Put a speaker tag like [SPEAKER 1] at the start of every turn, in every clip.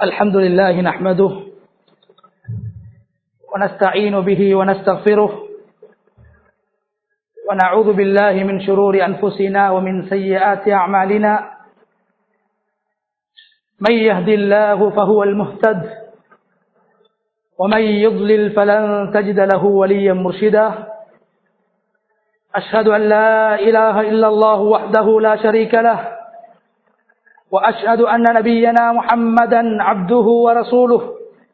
[SPEAKER 1] الحمد لله نحمده ونستعين به ونستغفره ونعوذ بالله من شرور أنفسنا ومن سيئات أعمالنا من يهد الله فهو المهتد ومن يضلل فلن تجد له وليا مرشدا أشهد أن لا إله إلا الله وحده لا شريك له وأشهد أن نبينا محمدا عبده ورسوله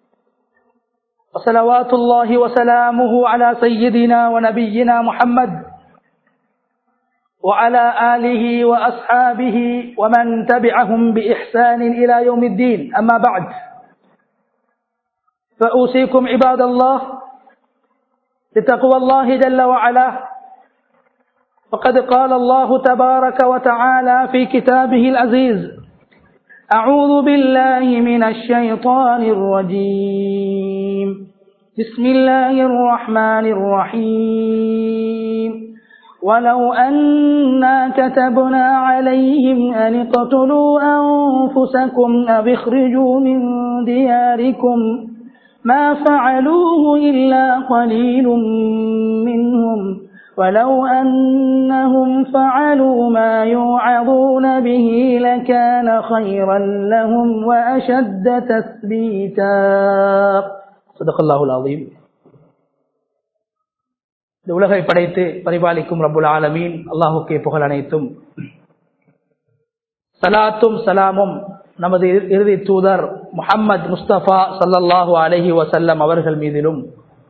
[SPEAKER 1] وصلوات الله وسلامه على سيدنا ونبينا محمد وعلى آله وأصحابه ومن تبعهم بإحسان إلى يوم الدين أما بعد فأوصيكم عباد الله بتقوى الله جل وعلا فقد قال الله تبارك وتعالى في كتابه العزيز أعوذ بالله من الشيطان الرجيم بسم الله الرحمن الرحيم ولو أنا كتبنا عليهم أن اقتلوا أنفسكم أو اخرجوا من دياركم ما فعلوه إلا قليل منهم ولو أنهم فعلوا ما يوعظون به لكان خيرا لهم وأشد تثبيتا صدق الله العظيم இந்த உலகை படைத்து பரிபாலிக்கும் ரபுல் ஆலமீன் அல்லாஹுக்கே புகழ் அனைத்தும் சலாத்தும் சலாமும் நமது இறுதி தூதர் முஹம்மது முஸ்தபா சல்லல்லாஹு அலஹி வசல்லம் அவர்கள் மீதிலும்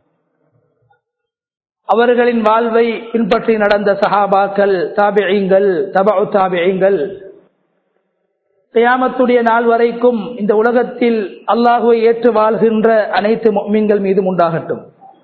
[SPEAKER 1] அவர்களின் வாழ்வை பின்பற்றி நடந்த சஹாபாக்கள் தாபியங்கள் தபு தாபியங்கள் கியாமத்துடைய நாள் வரைக்கும் இந்த உலகத்தில் அல்லாஹுவை ஏற்று வாழ்கின்ற அனைத்து மீன்கள் மீதும் உண்டாகட்டும்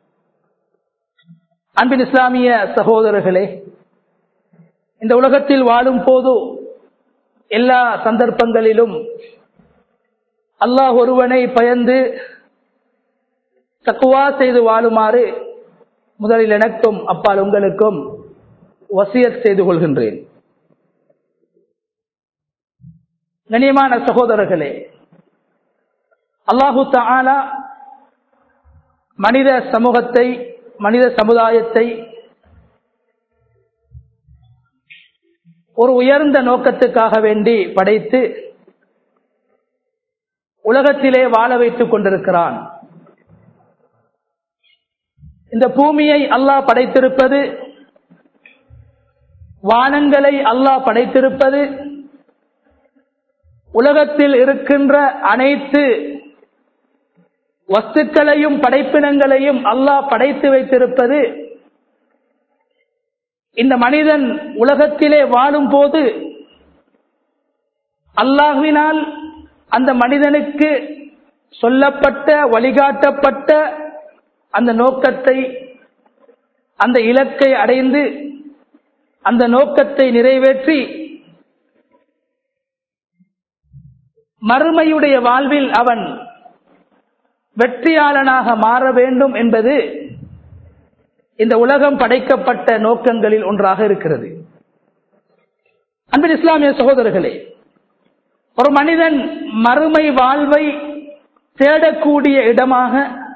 [SPEAKER 1] அன்பின் இஸ்லாமிய சகோதரர்களே இந்த உலகத்தில் வாழும் போது எல்லா சந்தர்ப்பங்களிலும் அல்லாஹ் ஒருவனை பயந்து தக்குவா செய்து வாழுமாறு முதலில் எனக்கும் அப்பால் உங்களுக்கும் வசியத் செய்து கொள்கின்றேன் கண்ணியமான சகோதரர்களே அல்லாஹு தாலா மனித சமூகத்தை மனித சமுதாயத்தை ஒரு உயர்ந்த நோக்கத்துக்காக வேண்டி படைத்து உலகத்திலே வாழ வைத்துக் கொண்டிருக்கிறான் இந்த பூமியை அல்லாஹ் படைத்திருப்பது வானங்களை அல்லாஹ் படைத்திருப்பது உலகத்தில் இருக்கின்ற அனைத்து வஸ்துக்களையும் படைப்பினங்களையும் அல்லாஹ் படைத்து வைத்திருப்பது இந்த மனிதன் உலகத்திலே வாழும் போது அல்லாஹுவினால் அந்த மனிதனுக்கு சொல்லப்பட்ட வழிகாட்டப்பட்ட அந்த நோக்கத்தை அந்த இலக்கை அடைந்து அந்த நோக்கத்தை நிறைவேற்றி மறுமையுடைய வாழ்வில் அவன் வெற்றியாளனாக மாற வேண்டும் என்பது இந்த உலகம் படைக்கப்பட்ட நோக்கங்களில் ஒன்றாக இருக்கிறது அன்பின் இஸ்லாமிய சகோதரர்களே ஒரு மனிதன் மறுமை வாழ்வை தேடக்கூடிய இடமாக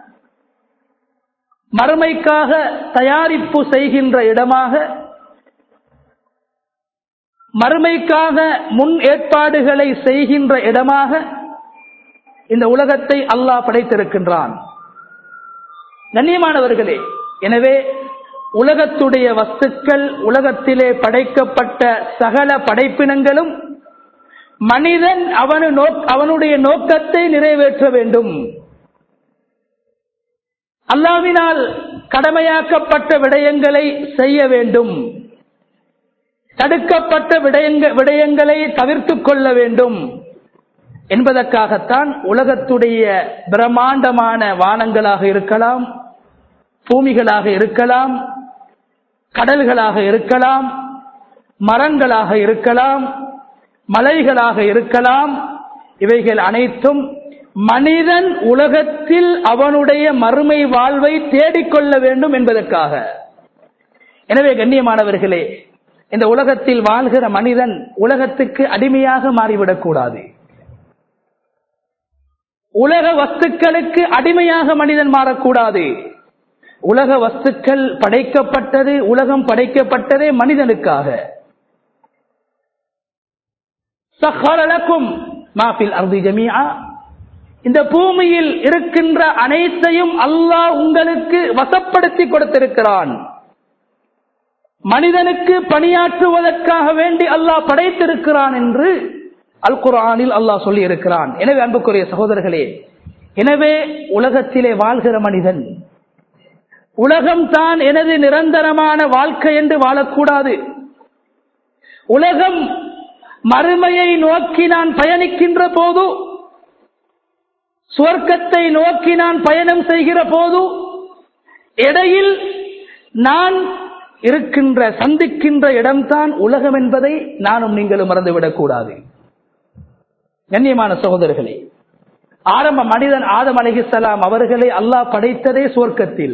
[SPEAKER 1] மறுமைக்காக தயாரிப்பு செய்கின்ற இடமாக மறுமைக்காக முன் ஏற்பாடுகளை செய்கின்ற இடமாக இந்த உலகத்தை அல்லாஹ் படைத்திருக்கின்றான் கண்ணியமானவர்களே எனவே உலகத்துடைய வஸ்துக்கள் உலகத்திலே படைக்கப்பட்ட சகல படைப்பினங்களும் மனிதன் அவனு அவனுடைய நோக்கத்தை நிறைவேற்ற வேண்டும் அல்லாவினால் கடமையாக்கப்பட்ட விடயங்களை செய்ய வேண்டும் தடுக்கப்பட்ட விடயங்க விடயங்களை தவிர்த்து கொள்ள வேண்டும் என்பதற்காகத்தான் உலகத்துடைய பிரம்மாண்டமான வானங்களாக இருக்கலாம் பூமிகளாக இருக்கலாம் கடல்களாக இருக்கலாம் மரங்களாக இருக்கலாம் மலைகளாக இருக்கலாம் இவைகள் அனைத்தும் மனிதன் உலகத்தில் அவனுடைய மறுமை வாழ்வை தேடிக்கொள்ள வேண்டும் என்பதற்காக எனவே கண்ணியமானவர்களே இந்த உலகத்தில் வாழ்கிற மனிதன் உலகத்துக்கு அடிமையாக மாறிவிடக்கூடாது உலக வஸ்துக்களுக்கு அடிமையாக மனிதன் மாறக்கூடாது உலக வஸ்துக்கள் படைக்கப்பட்டது உலகம் படைக்கப்பட்டதே மனிதனுக்காக சஹரலக்கும் மாஃபில் அர்தி ஜமீஆ இந்த பூமியில் இருக்கின்ற அனைத்தையும் அல்லாஹ் உங்களுக்கு வசப்படுத்தி கொடுத்திருக்கிறான் மனிதனுக்கு பணியாற்றுவதற்காக வேண்டி அல்லாஹ் படைத்திருக்கிறான் என்று அல் குரானில் அல்லாஹ் சொல்லி இருக்கிறான் எனவே அன்புக்குரிய சகோதரர்களே எனவே உலகத்திலே வாழ்கிற மனிதன் உலகம் தான் எனது நிரந்தரமான வாழ்க்கை என்று வாழக்கூடாது உலகம் மறுமையை நோக்கி நான் பயணிக்கின்ற போது சுவர்க்கத்தை நோக்கி நான் பயணம் செய்கிற போது இடையில் நான் இருக்கின்ற சந்திக்கின்ற இடம்தான் உலகம் என்பதை நானும் நீங்களும் மறந்துவிடக் கூடாது கண்ணியமான சகோதரர்களே ஆரம்ப மனிதன் ஆதம் அலிஹிசலாம் அவர்களை அல்லாஹ் படைத்ததே சுவர்க்கத்தில்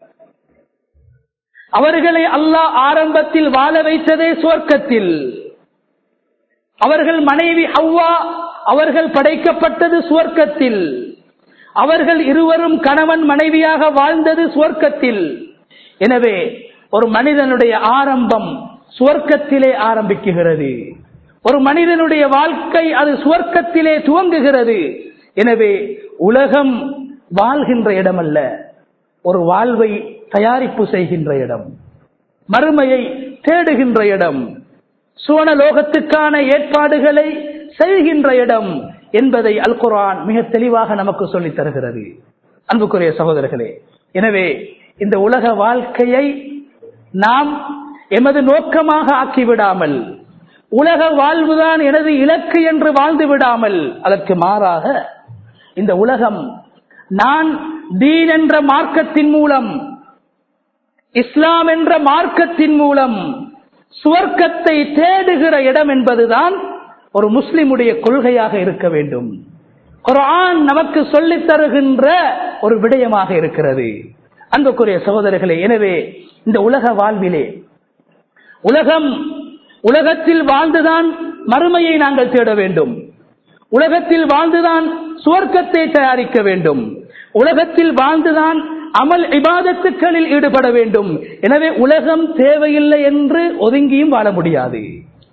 [SPEAKER 1] அவர்களை அல்லாஹ் ஆரம்பத்தில் வாழ வைத்ததே சுவர்க்கத்தில் அவர்கள் மனைவி ஹவ்வா அவர்கள் படைக்கப்பட்டது சுவர்க்கத்தில் அவர்கள் இருவரும் கணவன் மனைவியாக வாழ்ந்தது சுவர்க்கத்தில் எனவே ஒரு மனிதனுடைய ஆரம்பம் சுவர்க்கத்திலே ஆரம்பிக்குகிறது ஒரு மனிதனுடைய வாழ்க்கை அது சுவர்க்கத்திலே துவங்குகிறது எனவே உலகம் வாழ்கின்ற இடமல்ல ஒரு வாழ்வை தயாரிப்பு செய்கின்ற இடம் மறுமையை தேடுகின்ற இடம் சுவனலோகத்துக்கான ஏற்பாடுகளை செய்கின்ற இடம் என்பதை அல் குரான் மிக தெளிவாக நமக்கு சொல்லித் தருகிறது அன்புக்குரிய சகோதரர்களே எனவே இந்த உலக வாழ்க்கையை நாம் எமது நோக்கமாக ஆக்கிவிடாமல் உலக வாழ்வுதான் எனது இலக்கு என்று வாழ்ந்து விடாமல் அதற்கு மாறாக இந்த உலகம் நான் தீன் என்ற மார்க்கத்தின் மூலம் இஸ்லாம் என்ற மார்க்கத்தின் மூலம் சுவர்க்கத்தை தேடுகிற இடம் என்பதுதான் ஒரு முஸ்லிமுடைய கொள்கையாக இருக்க வேண்டும் குரான் நமக்கு சொல்லித் தருகின்ற ஒரு விடயமாக இருக்கிறது அன்புக்குரிய சகோதரர்களே எனவே இந்த உலக வாழ்விலே உலகம் உலகத்தில் வாழ்ந்துதான் மறுமையை நாங்கள் தேட வேண்டும் உலகத்தில் வாழ்ந்துதான் சுவர்க்கத்தை தயாரிக்க வேண்டும் உலகத்தில் வாழ்ந்துதான் அமல் இபாதத்துக்களில் ஈடுபட வேண்டும் எனவே உலகம் தேவையில்லை என்று ஒதுங்கியும் வாழ முடியாது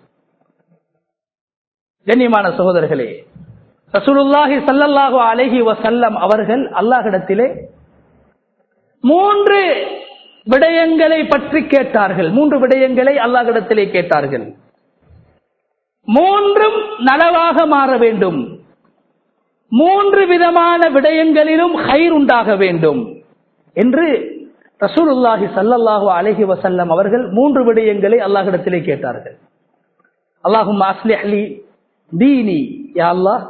[SPEAKER 1] கண்ணியமான சகோதரர்களே ரசூலுல்லாஹி சல்லல்லாஹு அலைஹி வசல்லம் அவர்கள் அல்லாஹிடத்திலே மூன்று விடயங்களை பற்றி கேட்டார்கள் மூன்று விடயங்களை அல்லாஹிடத்திலே கேட்டார்கள் மூன்றும் நலவாக மாற வேண்டும் மூன்று விதமான விடயங்களிலும் ஹைர் உண்டாக வேண்டும் என்று ரசூலுல்லாஹி சல்லல்லாஹு அலஹி வசல்லம் அவர்கள் மூன்று விடயங்களை அல்லாஹிடத்திலே கேட்டார்கள் அல்லாஹும் அஸ்லி அலி தீனி யா அல்லாஹ்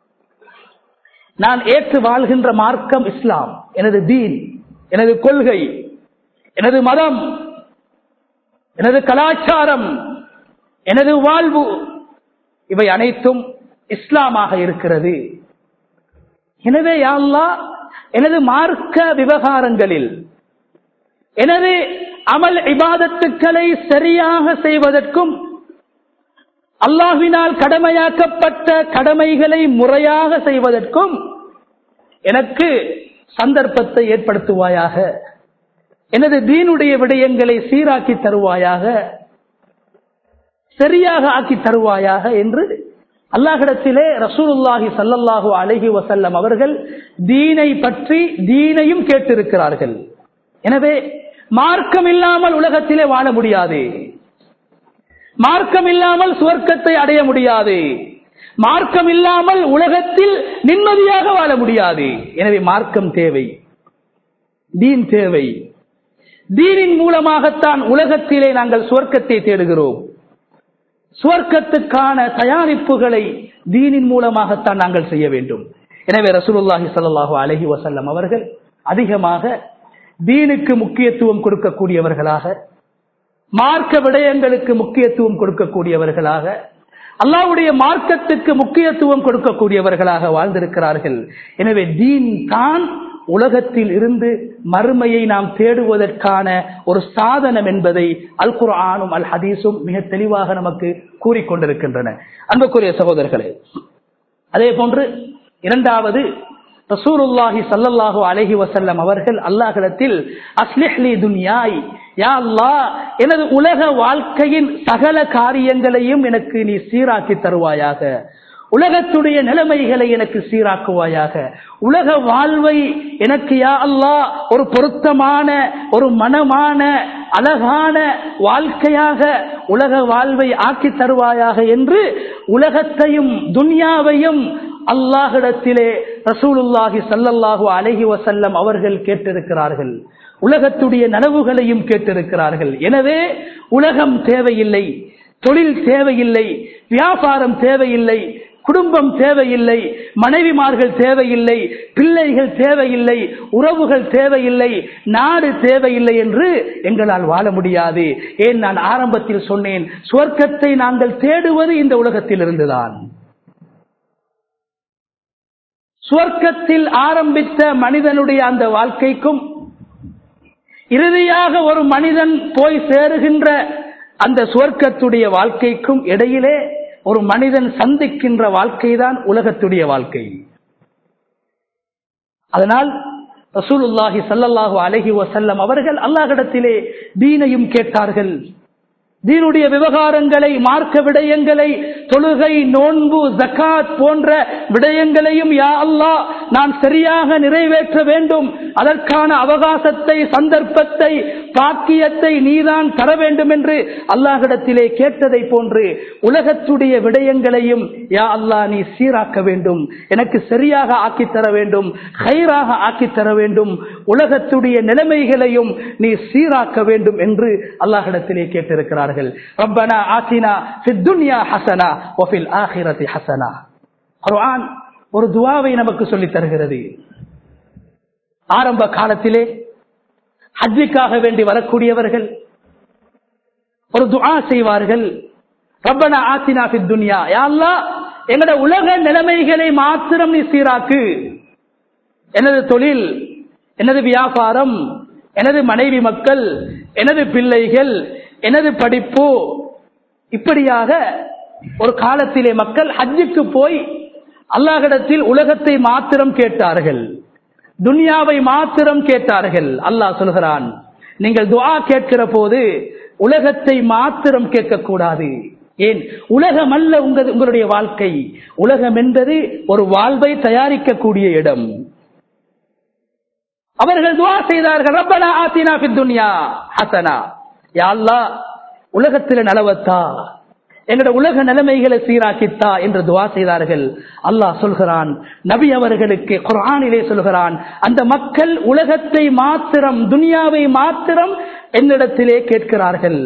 [SPEAKER 1] நான் ஏற்று வாழ்கின்ற மார்க்கம் இஸ்லாம் எனது தீன் எனது கொள்கை எனது மதம் எனது கலாச்சாரம் எனது வாழ்வு இவை அனைத்தும் இஸ்லாமாக இருக்கிறது எனவே யாழ்லா எனது மார்க்க விவகாரங்களில் எனது அமல் இபாதத்துக்களை சரியாக செய்வதற்கும் அல்லாஹினால் கடமையாக்கப்பட்ட கடமைகளை முறையாக செய்வதற்கும் எனக்கு சந்தர்ப்பத்தை ஏற்படுத்துவாயாக எனது தீனுடைய விடயங்களை சீராக்கி தருவாயாக சரியாக ஆக்கி தருவாயாக என்று அல்லாஹிடத்திலே ரசூலுல்லாஹி சல்லல்லாஹு அலஹி வசல்லம் அவர்கள் தீனை பற்றி தீனையும் கேட்டிருக்கிறார்கள் எனவே மார்க்கம் இல்லாமல் உலகத்திலே வாழ முடியாது மார்க்கம் இல்லாமல் சுவர்க்கத்தை அடைய முடியாது மார்க்கம் இல்லாமல் உலகத்தில் நிம்மதியாக வாழ முடியாது எனவே மார்க்கம் தேவை தீன் தேவை தீனின் மூலமாகத்தான் உலகத்திலே நாங்கள் சுவர்க்கத்தை தேடுகிறோம் சுவர்க்கத்துக்கான தயாரிப்புகளை தீனின் மூலமாகத்தான் நாங்கள் செய்ய வேண்டும் எனவே ரசூலுல்லாஹி சல்லாஹு அலஹி வசல்லம் அவர்கள் அதிகமாக தீனுக்கு முக்கியத்துவம் கொடுக்கக்கூடியவர்களாக மார்க்க விடயங்களுக்கு முக்கியத்துவம் கொடுக்கக்கூடியவர்களாக அல்லாவுடைய மார்க்கத்துக்கு முக்கியத்துவம் கொடுக்கக்கூடியவர்களாக வாழ்ந்திருக்கிறார்கள் எனவே தீன் தான் உலகத்தில் இருந்து மறுமையை நாம் தேடுவதற்கான ஒரு சாதனம் என்பதை அல் குர்ஆனும் அல் ஹதீஸும் மிக தெளிவாக நமக்கு கூறிக்கொண்டிருக்கின்றன அன்புக்குரிய சகோதரர்களே அதே போன்று இரண்டாவது ரசூலுல்லாஹி ஸல்லல்லாஹு அலைஹி வஸல்லம் அவர்கள் அல்லாஹ்விடத்தில் அஸ்லிஹ்லி துன்யாய் யா அல்லாஹ் எனது உலக வாழ்க்கையின் சகல காரியங்களையும் எனக்கு நீ சீராக்கி தருவாயாக உலகத்துடைய நிலைமைகளை எனக்கு சீராக்குவாயாக உலக வாழ்வை எனக்கு யா அல்லாஹ் ஒரு பொருத்தமான ஒரு மனமான அழகான வாழ்க்கையாக உலக வாழ்வை ஆக்கி தருவாயாக என்று உலகத்தையும் துன்யாவையும் அல்லாஹிடத்திலே ரசூலுல்லாஹி சல்லல்லாஹு அலைஹி வசல்லம் அவர்கள் கேட்டிருக்கிறார்கள் உலகத்துடைய நனவுகளையும் கேட்டிருக்கிறார்கள் எனவே உலகம் தேவையில்லை தொழில் தேவையில்லை வியாபாரம் தேவையில்லை குடும்பம் தேவையில்லை மனைவிமார்கள் தேவையில்லை பிள்ளைகள் தேவையில்லை உறவுகள் தேவையில்லை நாடு தேவையில்லை என்று எங்களால் வாழ முடியாது ஏன் நான் ஆரம்பத்தில் சொன்னேன் சுவர்க்கத்தை நாங்கள் தேடுவது இந்த உலகத்தில் இருந்துதான் சுவர்க்கத்தில் ஆரம்பித்த மனிதனுடைய அந்த வாழ்க்கைக்கும் இறுதியாக ஒரு மனிதன் போய் சேருகின்ற அந்த சுவர்க்கத்துடைய வாழ்க்கைக்கும் இடையிலே ஒரு மனிதன் சந்திக்கின்ற வாழ்க்கைதான் உலகத்துடைய வாழ்க்கை அதனால் ரசூலுல்லாஹி சல்லல்லாஹு அலஹி வசல்லம் அவர்கள் அல்லாஹிடத்திலே தீனையும் கேட்டார்கள் தீனுடைய விவகாரங்களை மார்க்க விடயங்களை தொழுகை நோன்பு ஜக்காத் போன்ற விடயங்களையும் யா அல்லாஹ் நான் சரியாக நிறைவேற்ற வேண்டும் அதற்கான அவகாசத்தை சந்தர்ப்பத்தை பாக்கியத்தை நீதான் தர வேண்டும் என்று அல்லாஹிடத்திலே கேட்டதை போன்று உலகத்துடைய விடயங்களையும் யா அல்லாஹ் நீ சீராக்க வேண்டும் எனக்கு சரியாக ஆக்கி தர வேண்டும் ஹைராக ஆக்கி தர வேண்டும் உலகத்துடைய நிலைமைகளையும் நீ சீராக்க வேண்டும் என்று அல்லாஹிடத்திலே கேட்டிருக்கிறார் சொன்னார்கள் ரப்பனா ஆத்தினா ஃபித் துன்யா ஹசனா வஃபில் ஆஹிரதி ஹசனா குர்ஆன் ஒரு துவாவை நமக்கு சொல்லித் தருகிறது ஆரம்ப காலத்திலே ஹஜ்ஜுக்காக வேண்டி வரக்கூடியவர்கள் ஒரு துஆ செய்வார்கள் ரப்பனா ஆத்தினா ஃபித் துன்யா யா அல்லாஹ் எங்கட உலக நிலைமைகளை மாத்திரம் நீ சீராக்கு எனது தொழில் எனது வியாபாரம் எனது மனைவி மக்கள் எனது பிள்ளைகள் எனது படிப்பு இப்படியாக ஒரு காலத்திலே மக்கள் ஹஜ்ஜுக்கு போய் அல்லாஹிடத்தில் உலகத்தை மாத்திரம் கேட்டார்கள் துன்யாவை மாத்திரம் கேட்டார்கள் அல்லாஹ் சொல்கிறான் நீங்கள் துஆ கேட்கிற போது உலகத்தை மாத்திரம் கேட்கக்கூடாது ஏன் உலகம் அல்ல உங்க உங்களுடைய வாழ்க்கை உலகம் என்பது ஒரு வாழ்வை தயாரிக்கக்கூடிய இடம் அவர்கள் துவா செய்தார்கள் ரப்பனா ஆத்தினா ஃபித் துன்யா ஹசனா யா அல்லாஹ் உலகத்தில் நலவத்தா எங்கட உலக நிலைமைகளை சீராக்கித்தா என்று துவா செய்தார்கள் அல்லாஹ் சொல்கிறான் நபி அவர்களுக்கு குரானிலே சொல்கிறான் அந்த மக்கள் உலகத்தை மாத்திரம் துனியாவை மாத்திரம் என்னிடத்திலே கேட்கிறார்கள்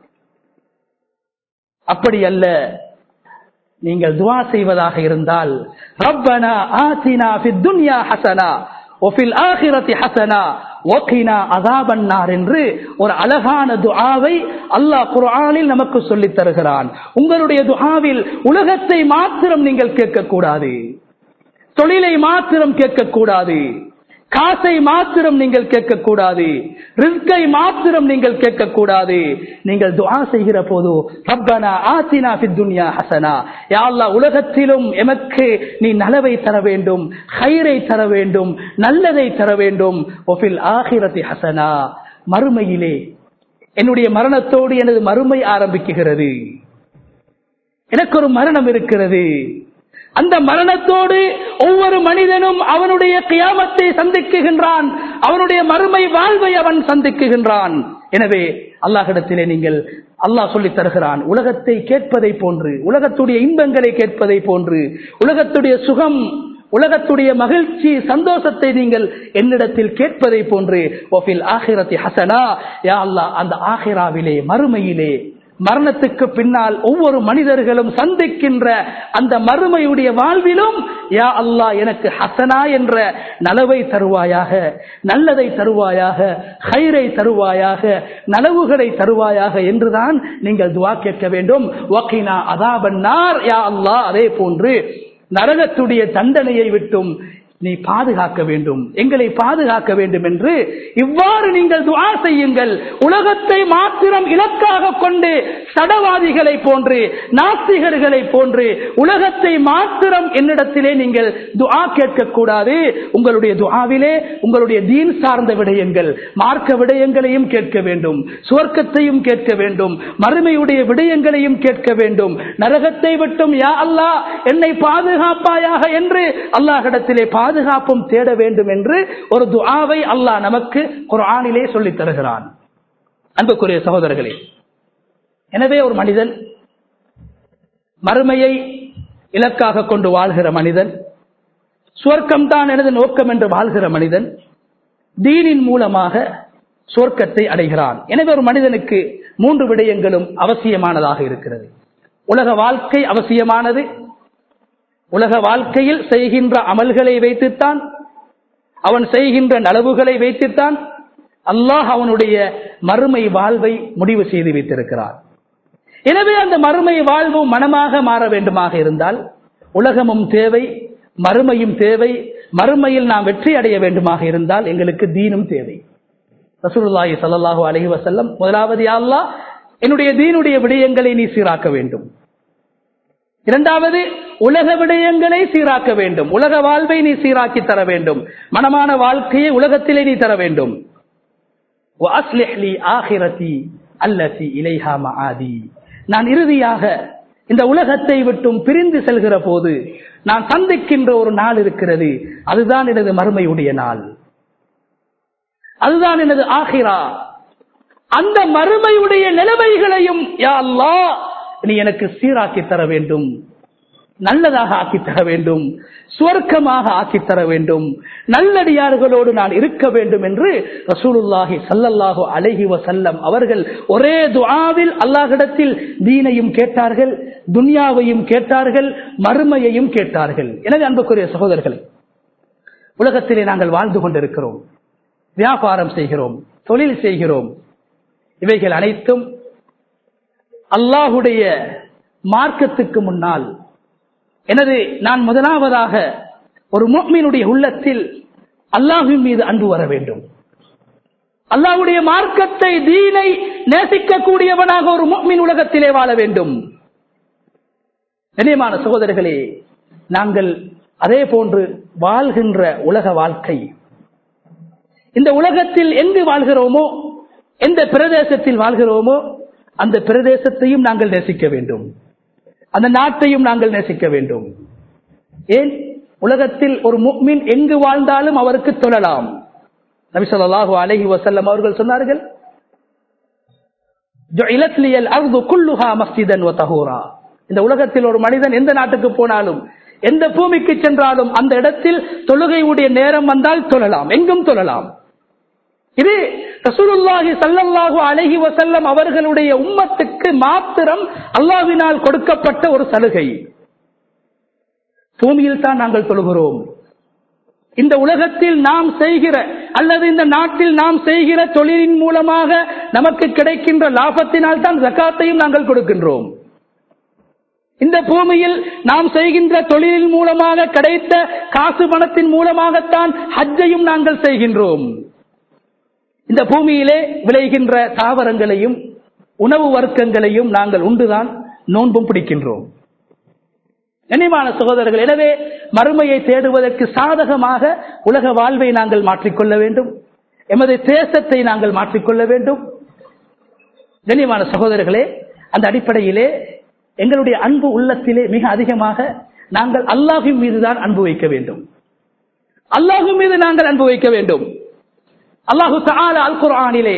[SPEAKER 1] அப்படி அல்ல நீங்கள் துவா செய்வதாக இருந்தால் ரப்பனா ஆத்தினா ஃபித் துன்யா ஹசனா ஒஃபில் ஆகிரத்தி ஹசனா ஓகினா அதாபன்னார் என்று ஒரு அழகான துஆவை அல்லாஹ் குர்ஆனில் நமக்கு சொல்லித் தருகிறான் உங்களுடைய துஆவில் உலகத்தை மாத்திரம் நீங்கள் கேட்கக்கூடாது தொழிலை மாத்திரம் கேட்கக்கூடாது காசை மாத்திரம் நீங்கள் கேட்கக்கூடாது ரிஸ்கை மாத்திரம் நீங்கள் கேட்கக்கூடாது நீங்கள் துஆ செய்கிற போது ரப்பனா ஆத்தினா ஃபித் துன்யா ஹசனா யா அல்லாஹ் உலகத்திலும் எமக்கு நீ நலவை தர வேண்டும் ஹைரை தர வேண்டும் நல்லதை தர வேண்டும் ஒஃபில் ஆகிரதி ஹசனா மறுமையிலே என்னுடைய மரணத்தோடு எனது மறுமை ஆரம்பிக்குகிறது எனக்கு ஒரு மரணம் இருக்கிறது அந்த மரணத்தோடு ஒவ்வொரு மனிதனும் அவனுடைய கியாமத்தை சந்திக்குகின்றான் அவனுடைய மறுமை வாழ்வை அவன் சந்திக்குகின்றான் எனவே அல்லாஹிடத்திலே நீங்கள் அல்லாஹ் சொல்லி தருகிறான் உலகத்தை கேட்பதை போன்று உலகத்துடைய இன்பங்களை கேட்பதை போன்று உலகத்துடைய சுகம் உலகத்துடைய மகிழ்ச்சி சந்தோஷத்தை நீங்கள் என்னிடத்தில் கேட்பதை போன்று ஒஃபில் ஆஹிரத்தி ஹசனா யா அல்லாஹ் அந்த ஆஹிராவிலே மறுமையிலே மரணத்துக்கு பின்னால் ஒவ்வொரு மனிதர்களும் சந்திக்கின்ற அந்த மறுமையுடைய வாழ்விலும் யா அல்லாஹ் எனக்கு ஹசனா என்ற நலவை தருவாயாக நல்லதை தருவாயாக ஹைரை தருவாயாக நலவுகளை தருவாயாக என்றுதான் நீங்கள் துவா கேட்க வேண்டும் வக்கீனா அதாபன்னார் யா அல்லாஹ் அதே போன்று நரகத்துடைய தண்டனையை விட்டும் நீ பாதுகாக்க வேண்டும் எங்களை பாதுகாக்க வேண்டும் என்று இவ்வாறு நீங்கள் துஆ செய்யுங்கள் உலகத்தை மாத்திரம் இலக்காக கொண்டு சடவாதிகளை போன்று நாஸ்திகர்களை போன்று உலகத்தை மாத்திரம் என்னிடத்திலே நீங்கள் துஆ கேட்கக்கூடாது உங்களுடைய துஆவிலே உங்களுடைய தீன் சார்ந்த விடயங்கள் மார்க்க விடயங்களையும் கேட்க வேண்டும் சுவர்க்கத்தையும் கேட்க வேண்டும் மறுமையுடைய விடயங்களையும் கேட்க வேண்டும் நரகத்தை விட்டும் யா அல்லாஹ் என்னை பாதுகாப்பாயாக என்று அல்லாஹிடத்திலே பாதுகாப்பும் தேட வேண்டும் என்று ஒரு துஆவை அல்லாஹ் நமக்கு குர்ஆனிலே சொல்லித் தருகிறான் அன்புக்குரிய சகோதரர்களே எனவே ஒரு மனிதன் மறுமையை இலக்காக கொண்டு வாழ்கிற மனிதன் சுவர்க்கம் தான் எனது நோக்கம் என்று வாழ்கிற மனிதன் தீனின் மூலமாக சுவர்க்கத்தை அடைகிறான் எனவே ஒரு மனிதனுக்கு மூன்று விடயங்களும் அவசியமானதாக இருக்கிறது உலக வாழ்க்கை அவசியமானது உலக வாழ்க்கையில் செய்கின்ற அமல்களை வைத்துத்தான் அவன் செய்கின்ற நலவுகளை வைத்துத்தான் அல்லாஹ் அவனுடைய மறுமை வாழ்வை முடிவு செய்து வைத்திருக்கிறார் எனவே அந்த மறுமை வாழ்வு மனமாக மாற வேண்டுமாக இருந்தால் உலகமும் தேவை மறுமையும் தேவை மறுமையில் நாம் வெற்றி அடைய வேண்டுமாக இருந்தால் எங்களுக்கு தீனும் தேவை ரசூலுல்லாஹி ஸல்லல்லாஹு அலைஹி வஸல்லம் முதலாவது யா அல்லாஹ் என்னுடைய தீனுடைய விடயங்களை நீ சீராக்க வேண்டும் இரண்டாவது உலக விடயங்களை சீராக்க வேண்டும் உலக வாழ்வை நீ சீராக்கி தர வேண்டும் மனமான வாழ்க்கையை உலகத்திலே நீ தர வேண்டும் وَأَصْلِحْ لِي آخِرَتِي الَّتِي إِلَيْهَا مَآدِي நான் இறுதியாக இந்த உலகத்தை விட்டும் பிரிந்து செல்கிற போது நான் சந்திக்கின்ற ஒரு நாள் இருக்கிறது அதுதான் எனது மறுமையுடைய நாள் அதுதான் எனது ஆகிரா அந்த மறுமையுடைய நிலைமைகளையும் யா அல்லாஹ் நீ எனக்கு சீராக்கி தர வேண்டும் நல்லதாக ஆக்கி தர வேண்டும் சுவர்க்கமாக ஆக்கி தர வேண்டும் நல்லடியார்களோடு நான் இருக்க வேண்டும் என்று ரசூலுல்லாஹி சல்லல்லாஹு அலைஹி வசல்லம் அவர்கள் ஒரே துஆவில் அல்லாஹ்விடத்தில் தீனையும் கேட்டார்கள் துன்யாவையும் கேட்டார்கள் மறுமையையும் கேட்டார்கள் எனவே அன்புக்குரிய சகோதரர்கள் உலகத்திலே நாங்கள் வாழ்ந்து கொண்டிருக்கிறோம் வியாபாரம் செய்கிறோம் தொழில் செய்கிறோம் இவைகள் அனைத்தும் அல்லாஹுடைய மார்க்கத்துக்கு முன்னால் எனது நான் முதலாவதாக ஒரு முக்மீனுடைய உள்ளத்தில் அல்லாஹின் மீது அன்பு வர வேண்டும் அல்லாஹுடைய மார்க்கத்தை தீனை நேசிக்கக்கூடியவனாக ஒரு முக்மின் உலகத்திலே வாழ வேண்டும் கண்ணியமான சகோதரர்களே நாங்கள் அதே போன்று வாழ்கின்ற உலக வாழ்க்கை இந்த உலகத்தில் எங்கு வாழ்கிறோமோ எந்த பிரதேசத்தில் வாழ்கிறோமோ அந்த பிரதேசத்தையும் நாங்கள் நேசிக்க வேண்டும் அந்த நாட்டையும் நாங்கள் நேசிக்க வேண்டும் ஏன் உலகத்தில் ஒரு முக்மின் எங்கு வாழ்ந்தாலும் அவருக்கு தொழலாம் நபி ஸல்லல்லாஹு அலைஹி வஸல்லம் அவர்கள் சொன்னார்கள் ஜுஇலத் லியல் அர்து குல்லுஹா மஸ்ஜிதன் வ தஹூரா இந்த உலகத்தில் ஒரு மனிதன் எந்த நாட்டுக்கு போனாலும் எந்த பூமிக்கு சென்றாலும் அந்த இடத்தில் தொழுகையுடைய நேரம் வந்தால் தொழலாம் எங்கும் தொழலாம் இது ரசூலுல்லாஹி ஸல்லல்லாஹு அலைஹி வஸல்லம் அவர்களுடைய உம்மத்துக்கு மாத்திரம் அல்லாஹ்வினால் கொடுக்கப்பட்ட ஒரு சலுகை பூமியில் தான் நாங்கள் தொழுகிறோம் இந்த உலகத்தில் நாம் செய்கிற அல்லது இந்த நாட்டில் நாம் செய்கிற தொழிலின் மூலமாக நமக்கு கிடைக்கின்ற லாபத்தினால் தான் ஜக்காத்தையும் நாங்கள் கொடுக்கின்றோம் இந்த பூமியில் நாம் செய்கின்ற தொழிலின் மூலமாக கிடைத்த காசு பணத்தின் மூலமாகத்தான் ஹஜ்ஜையும் நாங்கள் செய்கின்றோம் இந்த பூமியிலே விளைகின்ற தாவரங்களையும் உணவு வர்க்கங்களையும் நாங்கள் உண்டுதான் நோன்பும் பிடிக்கின்றோம் கண்ணியமான சகோதரர்கள் எனவே மறுமையை தேடுவதற்கு சாதகமாக உலக வாழ்வை நாங்கள் மாற்றிக்கொள்ள வேண்டும் எமது தேசத்தை நாங்கள் மாற்றிக்கொள்ள வேண்டும் கண்ணியமான சகோதரர்களே அந்த அடிப்படையிலே எங்களுடைய அன்பு உள்ளத்திலே மிக அதிகமாக நாங்கள் அல்லாஹின் மீதுதான் அன்பு வைக்க வேண்டும் அல்லாஹின் மீது நாங்கள் அன்பு வைக்க வேண்டும் அல்லாஹு தால அல் குர்ஆனிலே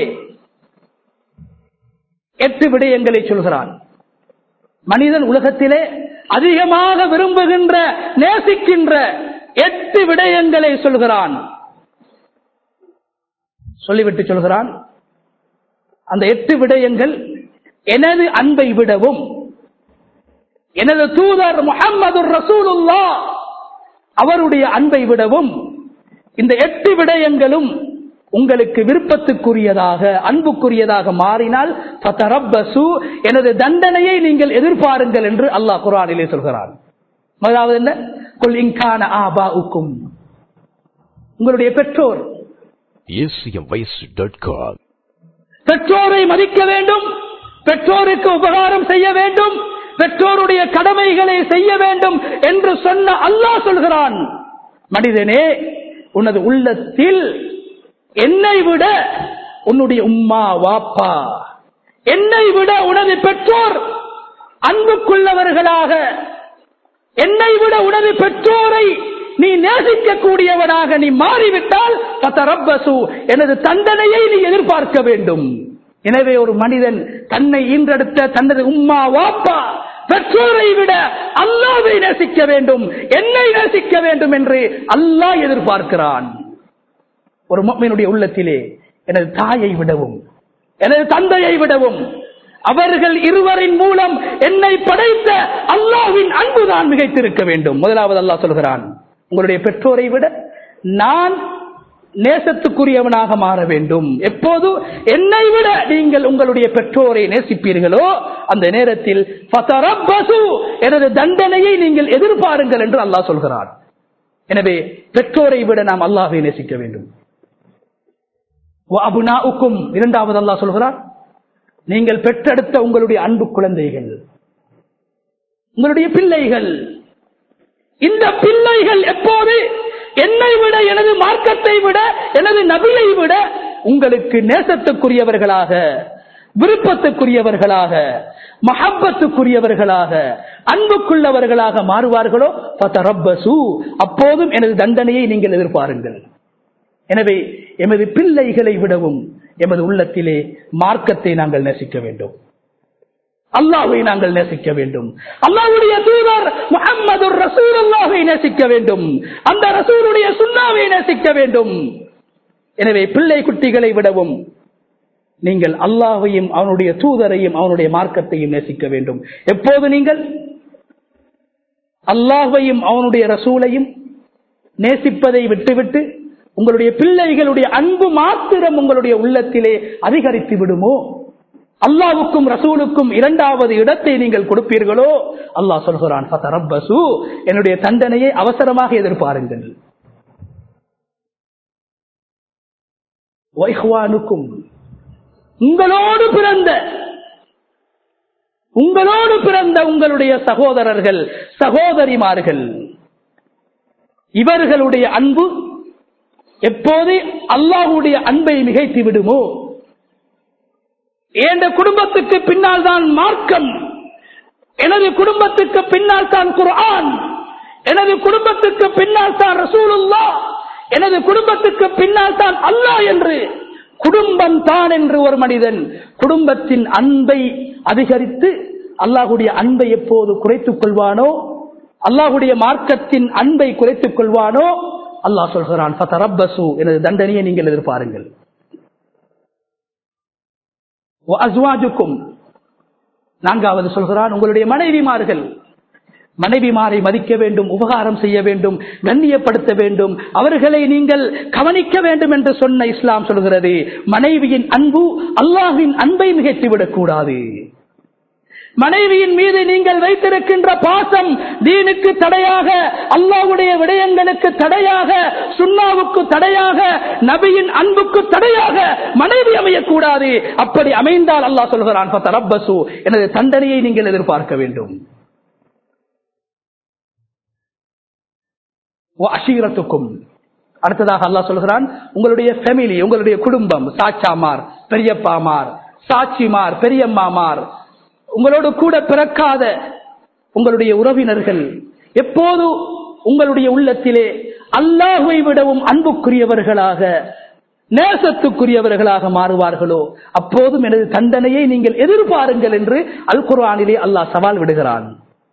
[SPEAKER 1] எட்டு விடயங்களை சொல்கிறான் மனிதன் உலகத்திலே அதிகமாக விரும்புகின்ற நேசிக்கின்ற எட்டு விடயங்களை சொல்கிறான் சொல்லிவிட்டு சொல்கிறான் அந்த எட்டு விடயங்கள் எனது அன்பை விடவும் எனது தூதர் முகமது ரசூலுல்லா அவருடைய அன்பை விடவும் இந்த எட்டு விடயங்களும் உங்களுக்கு விருப்பத்துக்குரியதாக அன்புக்குரியதாக மாறினால் ஃபதரப்பசு, எனது தண்டனையை நீங்கள் எதிர்பாருங்கள் என்று அல்லாஹ் குரானிலே சொல்கிறான் முதலாவது என்ன குல் இன்கான ஆபாவுக்கும் உங்களுடைய பெற்றோர்
[SPEAKER 2] acmvoice.com.
[SPEAKER 1] பெற்றோரை மதிக்க வேண்டும் பெற்றோருக்கு உபகாரம் செய்ய வேண்டும் பெற்றோருடைய கடமைகளை செய்ய வேண்டும் என்று சொன்ன அல்லாஹ் சொல்கிறான் மனிதனே உனது உள்ளத்தில் என்னை விட உன்னுடைய உம்மா வாப்பா என்னை விட உனது பெற்றோர் அன்புக்குள்ளவர்களாக என்னை விட உனது பெற்றோரை நீ நேசிக்கக்கூடியவனாக நீ மாறிவிட்டால் பத்தரப்பசு எனது தண்டனையை நீ எதிர்பார்க்க வேண்டும் எனவே ஒரு மனிதன் தன்னை ஈன்றெடுத்த தனது உம்மா வாப்பா பெற்றோரை விட அல்லாவை நேசிக்க வேண்டும் என்னை நேசிக்க வேண்டும் என்று அல்லாஹ் எதிர்பார்க்கிறான் ஒரு மொம்மினுடைய உள்ளத்திலே எனது தாயை விடவும் எனது தந்தையை விடவும் அவர்கள் இருவரின் மூலம் என்னை படைத்த அல்லாஹ்வின் அன்புதான் மிகைத்திருக்க வேண்டும் முதலாவது அல்லாஹ் சொல்கிறான் உங்களுடைய பெற்றோரை விட நான் நேசத்துக்குரியவனாக மாற வேண்டும் எப்போது என்னை விட நீங்கள் உங்களுடைய பெற்றோரை நேசிப்பீர்களோ அந்த நேரத்தில் ஃபதரப்பசு, எனது தண்டனையை நீங்கள் எதிர்பாருங்கள் என்று அல்லாஹ் சொல்கிறான் எனவே பெற்றோரை விட நாம் அல்லாஹை நேசிக்க வேண்டும் அபுனாவுக்கும் இரண்டாவது அல்லாஹ் சொல்கிறார் நீங்கள் பெற்றெடுத்த உங்களுடைய அன்பு குழந்தைகள் உங்களுடைய பிள்ளைகள் இந்த பிள்ளைகள் எப்போது என்னை விட எனது மார்க்கத்தை விட எனது நபியை விட உங்களுக்கு நேசத்துக்குரியவர்களாக விருப்பத்துக்குரியவர்களாக மஹப்பத்துக்குரியவர்களாக அன்புக்குள்ளவர்களாக மாறுவார்களோ ஃபதரப்பசு, அப்போதும் எனது தண்டனையை நீங்கள் எதிர்பாருங்கள் எனவே எமது பிள்ளைகளை விடவும் எமது உள்ளத்திலே மார்க்கத்தை நாங்கள் நேசிக்க வேண்டும் அல்லாஹை நாங்கள் நேசிக்க வேண்டும் அல்லாஹ்வுடைய தூதர் முகம்மது ரசூல் அல்லாஹை நேசிக்க வேண்டும் அந்த ரசூலுடைய சுண்ணாவை நேசிக்க வேண்டும் எனவே பிள்ளை குட்டிகளை விடவும் நீங்கள் அல்லாஹையும் அவனுடைய தூதரையும் அவனுடைய மார்க்கத்தையும் நேசிக்க வேண்டும் எப்போது நீங்கள் அல்லாஹையும் அவனுடைய ரசூலையும் நேசிப்பதை விட்டுவிட்டு உங்களுடைய பிள்ளைகளுடைய அன்பு மாத்திரம் உங்களுடைய உள்ளத்திலே அதிகரித்து விடுமோ அல்லாவுக்கும் ரசூலுக்கும் இரண்டாவது இடத்தை நீங்கள் கொடுப்பீர்களோ அல்லாஹ் சொல்கிறான் "ஃபதரப்பசு", என்னுடைய தண்டனையை அவசரமாக எதிர்பாருங்கள் "வஇஹ்வானுக்கும்", உங்களோடு பிறந்த உங்களோடு பிறந்த உங்களுடைய சகோதரர்கள் சகோதரிமார்கள் இவர்களுடைய அன்பு எப்போது அல்லாஹுடைய அன்பை மிகைத்து விடுமோ என்ற குடும்பத்துக்கு பின்னால் தான் மார்க்கம் எனது குடும்பத்துக்கு பின்னால் தான் குர்ஆன் எனது குடும்பத்துக்கு பின்னால் தான் ரசூலுல்லா எனது குடும்பத்துக்கு பின்னால் தான் அல்லாஹ் என்று குடும்பம் தான் என்று ஒரு மனிதன் குடும்பத்தின் அன்பை அதிகரித்து அல்லாஹுடைய அன்பை எப்போது குறைத்துக் கொள்வானோ அல்லாஹுடைய மார்க்கத்தின் அன்பை குறைத்துக் கொள்வானோ அல்லாஹ் சொல்கிறான் "ஃபதரப்பசு", எனது தண்டனையை நீங்கள் எதிர்பாருங்கள் அஸ்வாஜுக்கும் நான்காவது சொல்கிறான் உங்களுடைய மனைவிமார்கள் மனைவிமாரை மதிக்க வேண்டும் உபகாரம் செய்ய வேண்டும் கண்ணியப்படுத்த வேண்டும் அவர்களை நீங்கள் கவனிக்க வேண்டும் என்று சொன்ன இஸ்லாம் சொல்கிறது மனைவியின் அன்பு அல்லாஹ்வின் அன்பை மிகைத்து விடக்கூடாது மனைவியின் மீது நீங்கள் வைத்திருக்கின்ற பாசம் தீனுக்கு தடையாக அல்லாஹ்வுடைய விடயங்களுக்கு தடையாக சுண்ணாவுக்கு தடையாக நபியின் அன்புக்கு தடையாக மனைவி அமையக்கூடாது அப்படி அமைந்தால் அல்லாஹ் சொல்கிறான் "ஃபதரப்பசு", எனது தண்டனையை நீங்கள் எதிர்பார்க்க வேண்டும் அஷீரத்துக்கும் அடுத்ததாக அல்லாஹ் சொல்கிறான் உங்களுடைய ஃபேமிலி உங்களுடைய குடும்பம் சாச்சாமார் பெரியப்பாமார் சாட்சிமார் பெரியம்மாமார் உங்களோடு கூட பிறக்காத உங்களுடைய உறவினர்கள் எப்போது உங்களுடைய உள்ளத்திலே அல்லாஹுவை விடவும் அன்புக்குரியவர்களாக நேசத்துக்குரியவர்களாக மாறுவார்களோ அப்போதும் எனது தண்டனையை நீங்கள் எதிர்பாருங்கள் என்று அல் குர்ஆனிலே அல்லாஹ் சவால் விடுகிறான்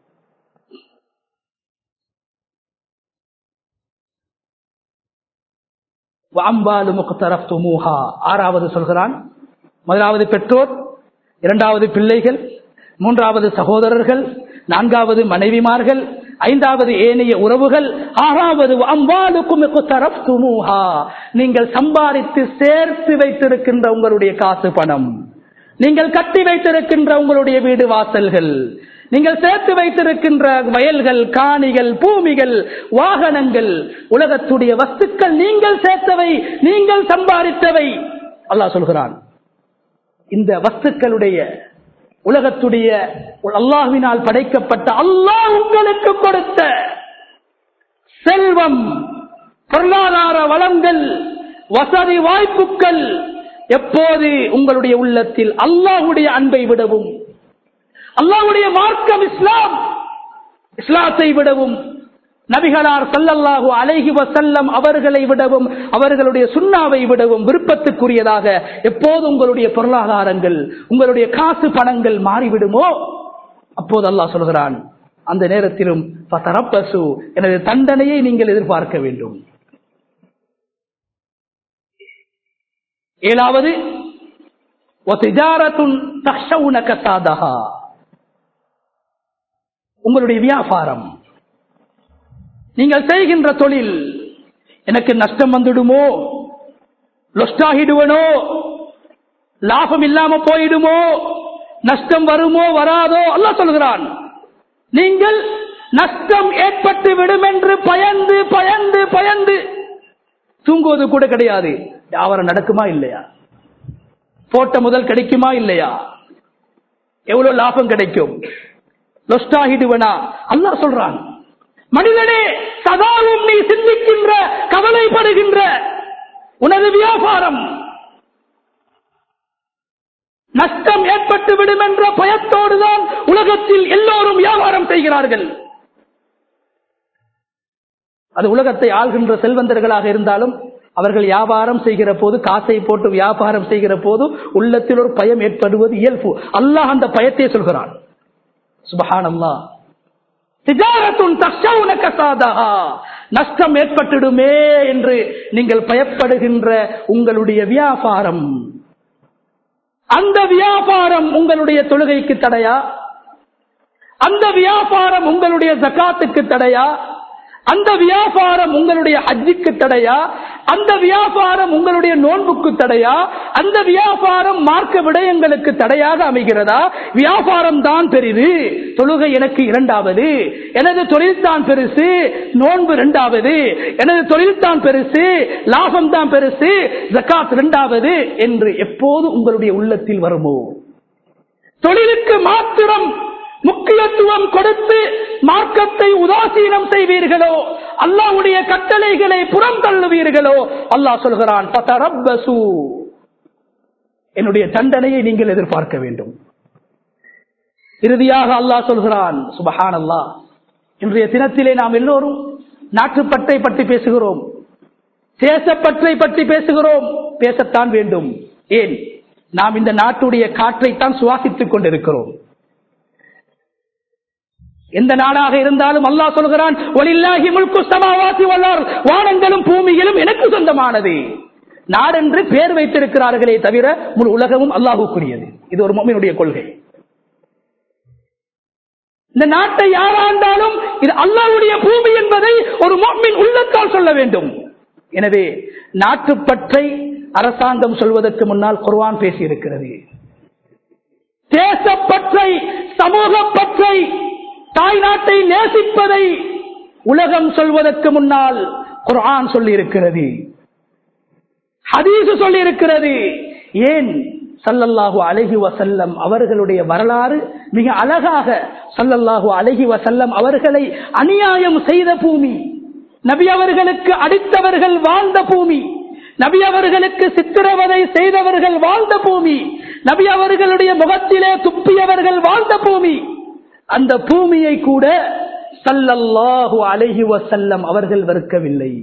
[SPEAKER 1] வாம்பாலு முக்தரப்துமூஹா ஆறாவது சொல்கிறான் முதலாவது பெற்றோர் இரண்டாவது பிள்ளைகள் மூன்றாவது சகோதரர்கள் நான்காவது மனைவிமார்கள் ஐந்தாவது ஏனைய உறவுகள் ஆறாவது அம்பாலுக்கும் இக்தரப்துமூஹா. நீங்கள் சம்பாதித்து சேர்த்து வைத்திருக்கின்ற உங்களுடைய காசு பணம் நீங்கள் கட்டி வைத்திருக்கின்ற உங்களுடைய வீடு வாசல்கள் நீங்கள் சேர்த்து வைத்திருக்கின்ற வயல்கள் காணிகள் பூமிகள் வாகனங்கள் உலகத்துடைய வஸ்துக்கள் நீங்கள் சேர்த்தவை நீங்கள் சம்பாதித்தவை அல்லாஹ் சொல்கிறான் இந்த வஸ்துக்களுடைய உலகத்துடைய அல்லாஹ்வினால் படைக்கப்பட்ட அல்லாஹ் உங்களுக்கு கொடுத்த செல்வம் பொருளாதார வளங்கள் வசதி வாய்ப்புகள் எப்போது உங்களுடைய உள்ளத்தில் அல்லாஹுடைய அன்பை விடவும் அல்லாஹுடைய மார்க்கம் இஸ்லாம் இஸ்லாத்தை விடவும் நபிகளார் சல்லல்லாஹு அலைஹி வசல்லம் அவர்களை விடவும் அவர்களுடைய சுண்ணாவை விடவும் விருப்பத்துக்குரியதாக எப்போது உங்களுடைய பொருளாதாரங்கள் உங்களுடைய காசு பணங்கள் மாறிவிடுமோ அப்போது அல்லாஹ் சொல்கிறான் அந்த நேரத்திலும் பசு எனது தண்டனையை நீங்கள் எதிர்பார்க்க வேண்டும் ஏழாவது உங்களுடைய வியாபாரம் நீங்கள் செய்கின்ற தொழில் எனக்கு நஷ்டம் வந்துடுமோ லொஸ்டாகிடுவனோ லாபம் இல்லாம போயிடுமோ நஷ்டம் வருமோ வராதோ அல்ல சொல்கிறான் நீங்கள் நஷ்டம் ஏற்பட்டு விடும் என்று பயந்து பயந்து பயந்து தூங்குவது கூட கிடையாது வியாபாரம் நடக்குமா இல்லையா போட்ட முதல் கிடைக்குமா இல்லையா எவ்வளவு லாபம் கிடைக்கும் லொஸ்டாகிடுவனா அல்லா சொல்றான் மனிதனே சதாவும் நீ சிந்திக்கின்ற கவலைப்படுகின்ற உனது வியாபாரம் நஷ்டம் ஏற்பட்டு விடும் என்ற பயத்தோடுதான் உலகத்தில் எல்லோரும் வியாபாரம் செய்கிறார்கள் அது உலகத்தை ஆள்கின்ற செல்வந்தர்களாக இருந்தாலும் அவர்கள் வியாபாரம் செய்கிற போது காசை போட்டு வியாபாரம் செய்கிற போது உள்ளத்தில் ஒரு பயம் ஏற்படுவது இயல்பு அல்லாஹ் அந்த பயத்தை சொல்கிறான் சுபஹான் அல்லா நஷ்டம் ஏற்பட்டுடுமே என்று நீங்கள் பயப்படுகின்ற உங்களுடைய வியாபாரம் அந்த வியாபாரம் உங்களுடைய தொழுகைக்கு தடையா அந்த வியாபாரம் உங்களுடைய ஜக்காத்துக்கு தடையா அந்த வியாபாரம் உங்களுடைய ஹஜ்ஜுக்கு தடையா அந்த வியாபாரம் உங்களுடைய நோன்புக்கு தடையா அந்த வியாபாரம் மார்க்க விடயங்களுக்கு தடையாக அமைகிறதா வியாபாரம் தான் பெரிது தொழுகை எனக்கு இரண்டாவது எனது தொழில் தான் பெருசு நோன்பு இரண்டாவது எனது தொழில் தான் பெருசு லாபம் தான் பெருசு ஜக்காத் இரண்டாவது என்று எப்போது உங்களுடைய உள்ளத்தில் வருமோ தொழிலுக்கு மாத்திரம் முக்கியத்துவம் கொடுத்து மார்க்கத்தை உதாசீனம் செய்வீர்களோ அல்லாவுடைய கட்டளைகளை புறம் தள்ளுவீர்களோ அல்லாஹ் சொல்கிறான் என்னுடைய தண்டனையை நீங்கள் எதிர்பார்க்க வேண்டும் இறுதியாக அல்லாஹ் சொல்கிறான் சுபஹான் அல்லாஹ் இன்றைய தினத்திலே நாம் எல்லோரும் நாட்டுப்பற்றை பற்றி பேசுகிறோம் தேசப்பற்றை பற்றி பேசுகிறோம் பேசத்தான் வேண்டும் ஏன் நாம் இந்த நாட்டுடைய காற்றைத்தான் சுவாசித்துக் கொண்டிருக்கிறோம் எந்த நாடாக இருந்தாலும் அல்லாஹ் சொல்கிறான் ஒலில்லாஹி முல்கு சமாவாசி வல்லார் வானங்களும் பூமியிலும் எனக்கு சொந்தமானது நாடென்று பேர் வைத்திருக்கிறார்களே தவிர முழு உலகமும் அல்லாஹுக்குரியது இது ஒரு மொம்மினுடைய கொள்கை இந்த நாட்டை யாராண்டாலும் இது அல்லாவுடைய பூமி என்பதை ஒரு மொம்மின் உள்ளத்தால் சொல்ல வேண்டும் எனவே நாட்டுப்பற்றை அரசாங்கம் சொல்வதற்கு முன்னால் குர்வான் பேசியிருக்கிறது தேசப்பற்றை சமூக பற்றை தாய் நாட்டை நேசிப்பதை உலகம் சொல்வதற்கு முன்னால் குர்ஆன் சொல்லி இருக்கிறது ஹதீசு சொல்லி இருக்கிறது ஏன் சல்லல்லாஹு அலஹி வசல்லம் அவர்களுடைய வரலாறு மிக அழகாக சல்லல்லாஹு அலஹி வசல்லம் அவர்களை அநியாயம் செய்த பூமி நபி அவர்களுக்கு அடித்தவர்கள் வாழ்ந்த பூமி நபி அவர்களுக்கு சித்திரவதை செய்தவர்கள் வாழ்ந்த பூமி நபி அவர்களுடைய முகத்திலே துப்பியவர்கள் வாழ்ந்த பூமி அந்த பூமியை கூட சல்லல்லாஹு அலைஹி வசல்லம் அவர்கள் வெறுக்கவில்லை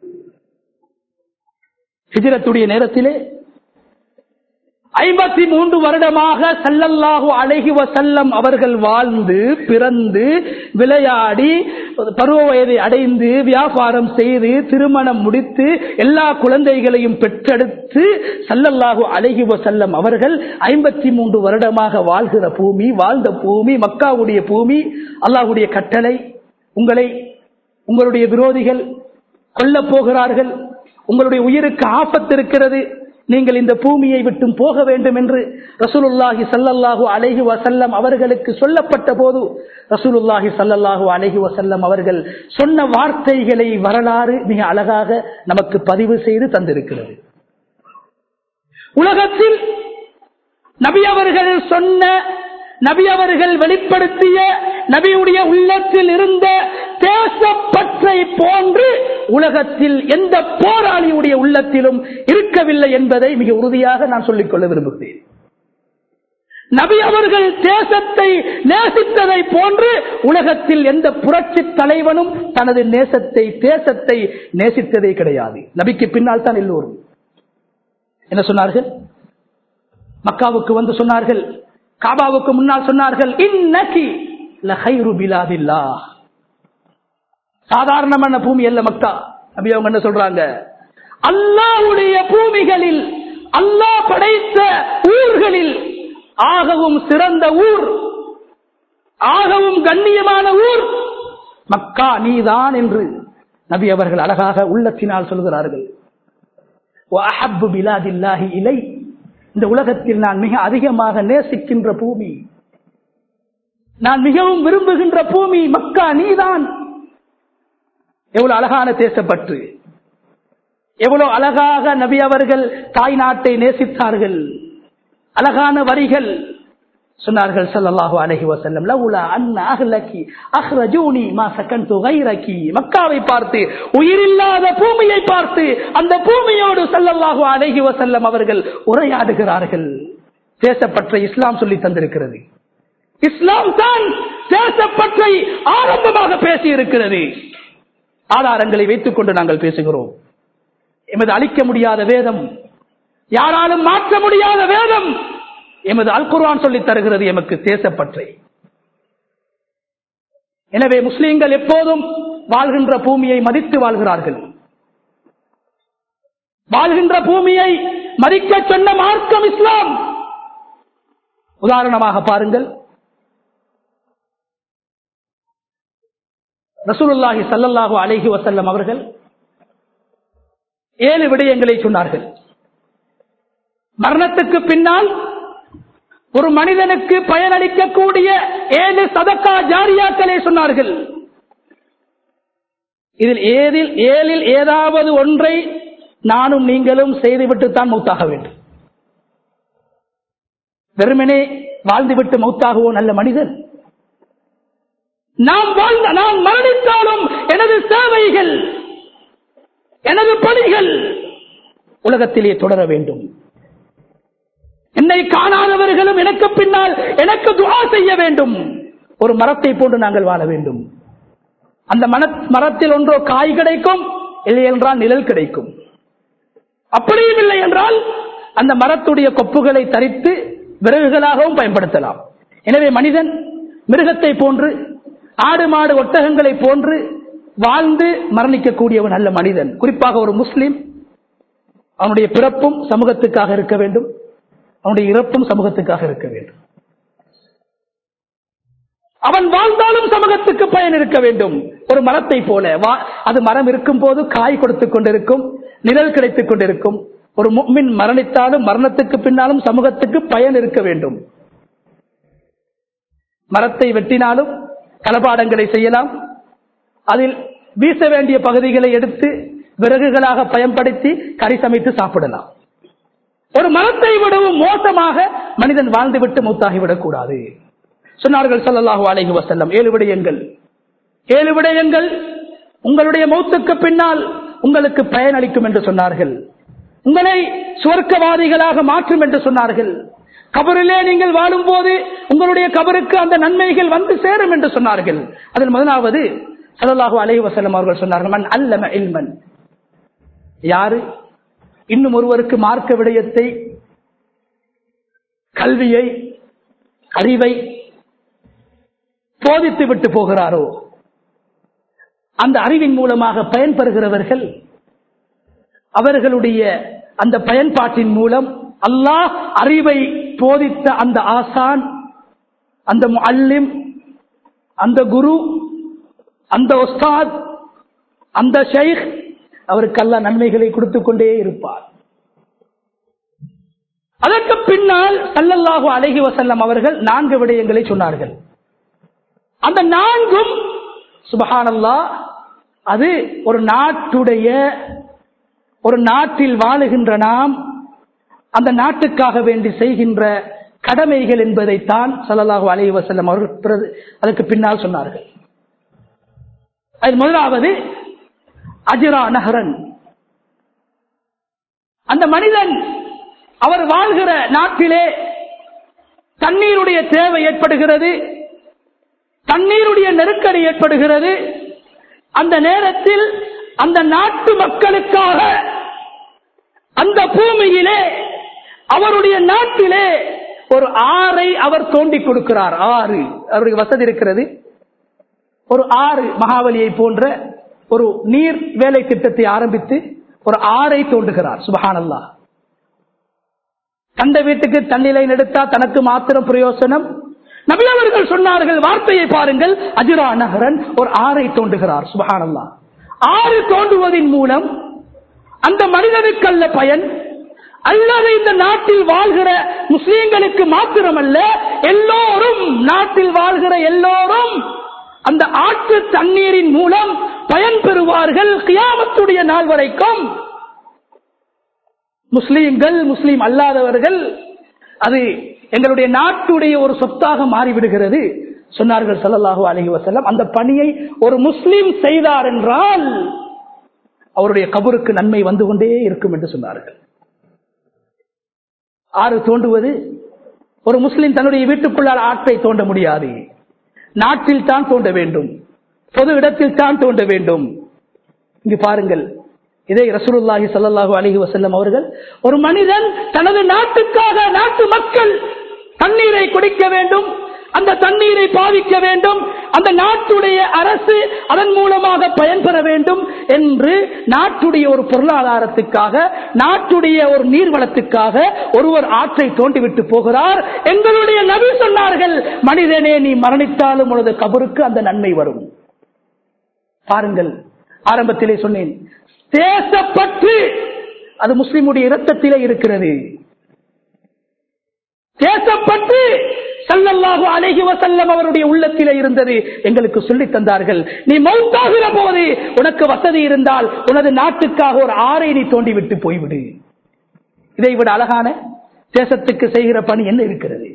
[SPEAKER 1] ஹிஜரத்துடைய நேரத்திலே ஐம்பத்தி மூன்று வருடமாக சல்லல்லாஹு அழகி வசல்லம் அவர்கள் வாழ்ந்து பிறந்து விளையாடி பருவ வயதை அடைந்து வியாபாரம் செய்து திருமணம் முடித்து எல்லா குழந்தைகளையும் பெற்றெடுத்து சல்லல்லாஹு அழகி வசல்லம் அவர்கள் ஐம்பத்தி மூன்று வருடமாக வாழ்கிற பூமி வாழ்ந்த பூமி மக்காவுடைய பூமி அல்லாஹுடைய கட்டளை உங்களை உங்களுடைய விரோதிகள் கொல்லப் போகிறார்கள் உங்களுடைய உயிருக்கு ஆபத்து இருக்கிறது நீங்கள் இந்த பூமியை விட்டும் போக வேண்டும் என்று ரசூலுல்லாஹி சல்லல்லாஹு அலைஹி வசல்லம் அவர்களுக்கு சொல்லப்பட்ட போது ரசூலுல்லாஹி சல்லல்லாஹு அலைஹி வசல்லம் அவர்கள் சொன்ன வார்த்தைகளை வரலாறு மிக அழகாக நமக்கு பதிவு செய்து தந்திருக்கிறது உலகத்தில் நபி அவர்கள் சொன்ன நபி அவர்கள் வெளிப்படுத்திய நபியுடைய உள்ளத்தில் இருந்த தேசப்பற்றை போன்று உலகத்தில் எந்த போராளியுடைய உள்ளத்திலும் இருக்கவில்லை என்பதை மிக உறுதியாக நான் சொல்லிக்கொள்ள விரும்புகிறேன் நபி அவர்கள் தேசத்தை நேசித்ததை போன்று உலகத்தில் எந்த புரட்சி தலைவனும் தனது நேசத்தை தேசத்தை நேசித்ததே கிடையாது நபிக்கு பின்னால் தான் எல்லோரும் என்ன சொன்னார்கள் மக்காவுக்கு வந்து சொன்னார்கள் காபாவுக்கு முன்னால் சொன்னார்கள் இன்னகி லஹைரு பிலாதில்லா சாதாரணமான பூமி அல்ல மக்கா நபி அவங்க என்ன சொல்றாங்க அல்லாஹ்வுடைய பூமிகளில் அல்லாஹ் படைத்த ஊர்களில் ஆகவும் சிறந்த ஊர் ஆகவும் கண்ணியமான ஊர் மக்கா நீதான் என்று நபி அவர்கள் அழகாக உள்ளத்தினால் சொல்கிறார்கள் وَأَحَبُّ بِلَادِ اللَّهِ إِلَيْهِ இந்த உலகத்தில் நான் மிக அதிகமாக நேசிக்கின்ற பூமி நான் மிகவும் விரும்புகின்ற பூமி மக்கா நீதான் எவ்வளவு அழகான தேசப்பற்று எவ்வளவு அழகாக நபி அவர்கள் தாய் நாட்டை நேசித்தார்கள் அழகான வரிகள் சொன்னார்கள் ஸல்லல்லாஹு அலைஹி வஸல்லம் லவுலா அன்ன அஹ்லகி அஹ்ரஜூனி மா சகன்து கைரகி மக்காவை பார்த்து உயிரில்லாத பூமியை பார்த்து அந்த பூமியோடு ஸல்லல்லாஹு அலைஹி வஸல்லம் அவர்கள் உரையாடுகிறார்கள் தேசப்பற்றை இஸ்லாம் சொல்லி தந்திருக்கிறது இஸ்லாம் தான் தேசப்பற்றை ஆரம்பமாக பேசி இருக்கிறது ஆதாரங்களை வைத்துக் கொண்டு நாங்கள் பேசுகிறோம் எமது அழிக்க முடியாத வேதம் யாராலும் மாற்ற முடியாத வேதம் எமது அல் குர்ஆன் சொல்லித் தருகிறது எமக்கு தேசப்பற்றை எனவே முஸ்லிம்கள் எப்போதும் வாழ்கின்ற பூமியை மதித்து வாழ்கிறார்கள் வாழ்கின்ற பூமியை மதிக்க சொன்ன மார்க்கம் இஸ்லாம் உதாரணமாக பாருங்கள் ரசூலுல்லாஹி ஸல்லல்லாஹு அலைஹி வஸல்லம் அவர்கள் ஏழு விடயங்களை சொன்னார்கள் மரணத்துக்கு பின்னால் ஒரு மனிதனுக்கு பயனளிக்கக்கூடிய ஏழு சதக்கா ஜாரியாக்களை சொன்னார்கள் இதில் ஏதில் ஏழில் ஏதாவது ஒன்றை நானும் நீங்களும் செய்துவிட்டுத்தான் மௌத்தாக வேண்டும் வெறுமனே வாழ்ந்துவிட்டு மௌத்தாகுவோ நல்ல மனிதன் நாம் வாழ்ந்த நான் மரணித்தாலும் எனது சேவைகள் எனது பணிகள் உலகத்திலே தொடர வேண்டும் என்னை காணாதவர்களும் எனக்கு பின்னால் எனக்கு துவா செய்ய வேண்டும் ஒரு மரத்தை போன்று நாங்கள் வாழ வேண்டும் அந்த மரத்தில் ஒன்றோ காய் கிடைக்கும் இல்லை என்றால் நிழல் கிடைக்கும் அப்படியும் இல்லை என்றால் அந்த மரத்துடைய கொப்புகளை தரித்து விறகுகளாகவும் பயன்படுத்தலாம் எனவே மனிதன் மிருகத்தை போன்று ஆடு மாடு ஒட்டகங்களை போன்று வாழ்ந்து மரணிக்கக்கூடியவன் நல்ல மனிதன் குறிப்பாக ஒரு முஸ்லிம் அவனுடைய பிறப்பும் சமூகத்துக்காக இருக்க வேண்டும் அவனுடைய இறப்பும் சமூகத்துக்காக இருக்க வேண்டும் அவன் வாழ்ந்தாலும் சமூகத்துக்கு பயன் இருக்க வேண்டும் ஒரு மரத்தை போல அது மரம் இருக்கும் போது காய் கொடுத்துக் கொண்டிருக்கும் நிழல் கிடைத்துக் கொண்டிருக்கும் ஒரு மின் மரணித்தாலும் மரணத்துக்கு பின்னாலும் சமூகத்துக்கு பயன் இருக்க வேண்டும் மரத்தை வெட்டினாலும் களபாடங்களை செய்யலாம் அதில் வீச வேண்டிய பகுதிகளை எடுத்து விறகுகளாக பயன்படுத்தி கறி சமைத்து சாப்பிடலாம் ஒரு மரத்தை விடவும் மோசமாக மனிதன் வாழ்ந்துவிட்டு மூத்தாகிவிடக் கூடாது சொன்னார்கள் சல்லாஹு அலைஹி வசல்லம் ஏழு விடயங்கள் ஏழு விடயங்கள் உங்களுடைய மௌத்துக்கு பின்னால் உங்களுக்கு பயனளிக்கும் என்று சொன்னார்கள் உங்களை சுவர்க்கவாதிகளாக மாற்றும் என்று சொன்னார்கள் கபரிலே நீங்கள் வாழும் போது உங்களுடைய கபருக்கு அந்த நன்மைகள் வந்து சேரும் என்று சொன்னார்கள் அதில் முதலாவது சல்லாஹூ அலைஹி வசல்லம் அவர்கள் சொன்னார்கள் மன் அல்லம இல்மன் யாரு இன்னும் ஒருவருக்கு மார்க்க விடயத்தை கல்வியை அறிவை போதித்து விட்டு போகிறாரோ அந்த அறிவின் மூலமாக பயன்பெறுகிறவர்கள் அவர்களுடைய அந்த பயன்பாட்டின் மூலம் அல்லாஹ் அறிவை போதித்த அந்த ஆசான் அந்த அல்லிம் அந்த குரு அந்த ஒஸ்தாத் அந்த ஷைக் அவருக்கு அல்ல நன்மைகளை கொடுத்துக் கொண்டே இருப்பார் அதற்கு பின்னால் சல்லல்லாஹு அலைஹி வசல்லம் அவர்கள் நான்கு விடயங்களை சொன்னார்கள் அந்த நான்கும் சுபஹானல்லா அது ஒரு நாட்டுடைய ஒரு நாட்டில் வாழுகின்ற நாம் அந்த நாட்டுக்காக வேண்டி செய்கின்ற கடமைகள் என்பதைத்தான் சல்லல்லாஹு அலைஹி வசல்லம் அவர்கள் பிறகு- அதற்கு பின்னால் சொன்னார்கள் அதில் முதலாவது அஜிரா நகரன் அந்த மனிதன் அவர் வாழ்கிற நாட்டிலே தண்ணீருடைய தேவை ஏற்படுகிறது தண்ணீருடைய நெருக்கடி ஏற்படுகிறது அந்த நேரத்தில் அந்த நாட்டு மக்களுக்காக அந்த பூமியிலே அவருடைய நாட்டிலே ஒரு ஆறை அவர் தோண்டி கொடுக்கிறார் ஆறு அவருக்கு வசதி இருக்கிறது ஒரு ஆறு மகாவலியை போன்ற ஒரு நீர் வேலை திட்டத்தை ஆரம்பித்து ஒரு ஆறை தோண்டுகிறார் சுபஹானல்லா கண்ட வீட்டுக்கு தண்ணிலை எடுத்தா தனக்கு மாத்திரம் பிரயோசனம் நபி அவர்கள் சொன்னார்கள் வார்த்தையை பாருங்கள் அஜிரா நகரன் ஒரு ஆறை தோண்டுகிறார் சுபஹானல்லா ஆறு தோண்டுவதின் மூலம் அந்த மனிதனுக்கு அல்ல பயன் அல்லது இந்த நாட்டில் வாழ்கிற முஸ்லீம்களுக்கு மாத்திரமல்ல எல்லோரும் நாட்டில் வாழ்கிற எல்லோரும் அந்த ஆற்று தண்ணீரின் மூலம் பயன் பெறுவார்கள் கியாமத்துடைய நாள் வரைக்கும் முஸ்லீம்கள் முஸ்லீம் அல்லாதவர்கள் அது எங்களுடைய நாட்டுடைய ஒரு சொத்தாக மாறிவிடுகிறது சொன்னார்கள் ஸல்லல்லாஹு அலைஹி வஸல்லம் அந்த பணியை ஒரு முஸ்லீம் செய்தார் என்றால் அவருடைய கபருக்கு நன்மை வந்து கொண்டே இருக்கும் என்று சொன்னார்கள் ஆறு தோண்டுவது ஒரு முஸ்லிம் தன்னுடைய வீட்டுக்குள்ளால் ஆற்றை தோண்ட முடியாது நாட்டில் தான் தோண்ட வேண்டும் பொது இடத்தில் தான் தோண்ட வேண்டும் இங்கு பாருங்கள் இதை ரசூலுல்லாஹி ஸல்லல்லாஹு அலைஹி வஸல்லம் அவர்கள் ஒரு மனிதன் தனது நாட்டுக்காக நாட்டு மக்கள் தண்ணீரை குடிக்க வேண்டும் அந்த தண்ணீரை பாவிக்க வேண்டும் அந்த நாட்டுடைய அரசு அதன் மூலமாக பயன்பெற வேண்டும் என்று நாட்டுடைய ஒரு பொருளாதாரத்துக்காக நாட்டுடைய ஒரு நீர்வளத்துக்காக ஒருவர் ஆற்றை தோண்டிவிட்டு போகிறார் எங்களுடைய நபி சொன்னார்கள் மனிதனே நீ மரணித்தாலும் உனது கபருக்கு அந்த நன்மை வரும் பாருங்கள் ஆரம்பத்திலே சொன்னேன் தேசப்பற்று அது முஸ்லிமுடைய இரத்தத்திலே இருக்கிறது தேசப்பற்று சல்லல்லாஹு அலைஹி வஸல்லம் அவருடைய உள்ளத்திலே இருந்தது எங்களுக்கு சொல்லித் தந்தார்கள் நீ மௌத்தாகிற போது உனக்கு வசதி இருந்தால் உனது நாட்டுக்காக ஒரு ஆறை நீ தோண்டி விட்டு போய்விடு இதை விட அழகான தேசத்துக்கு செய்கிற பணி என்ன இருக்கிறது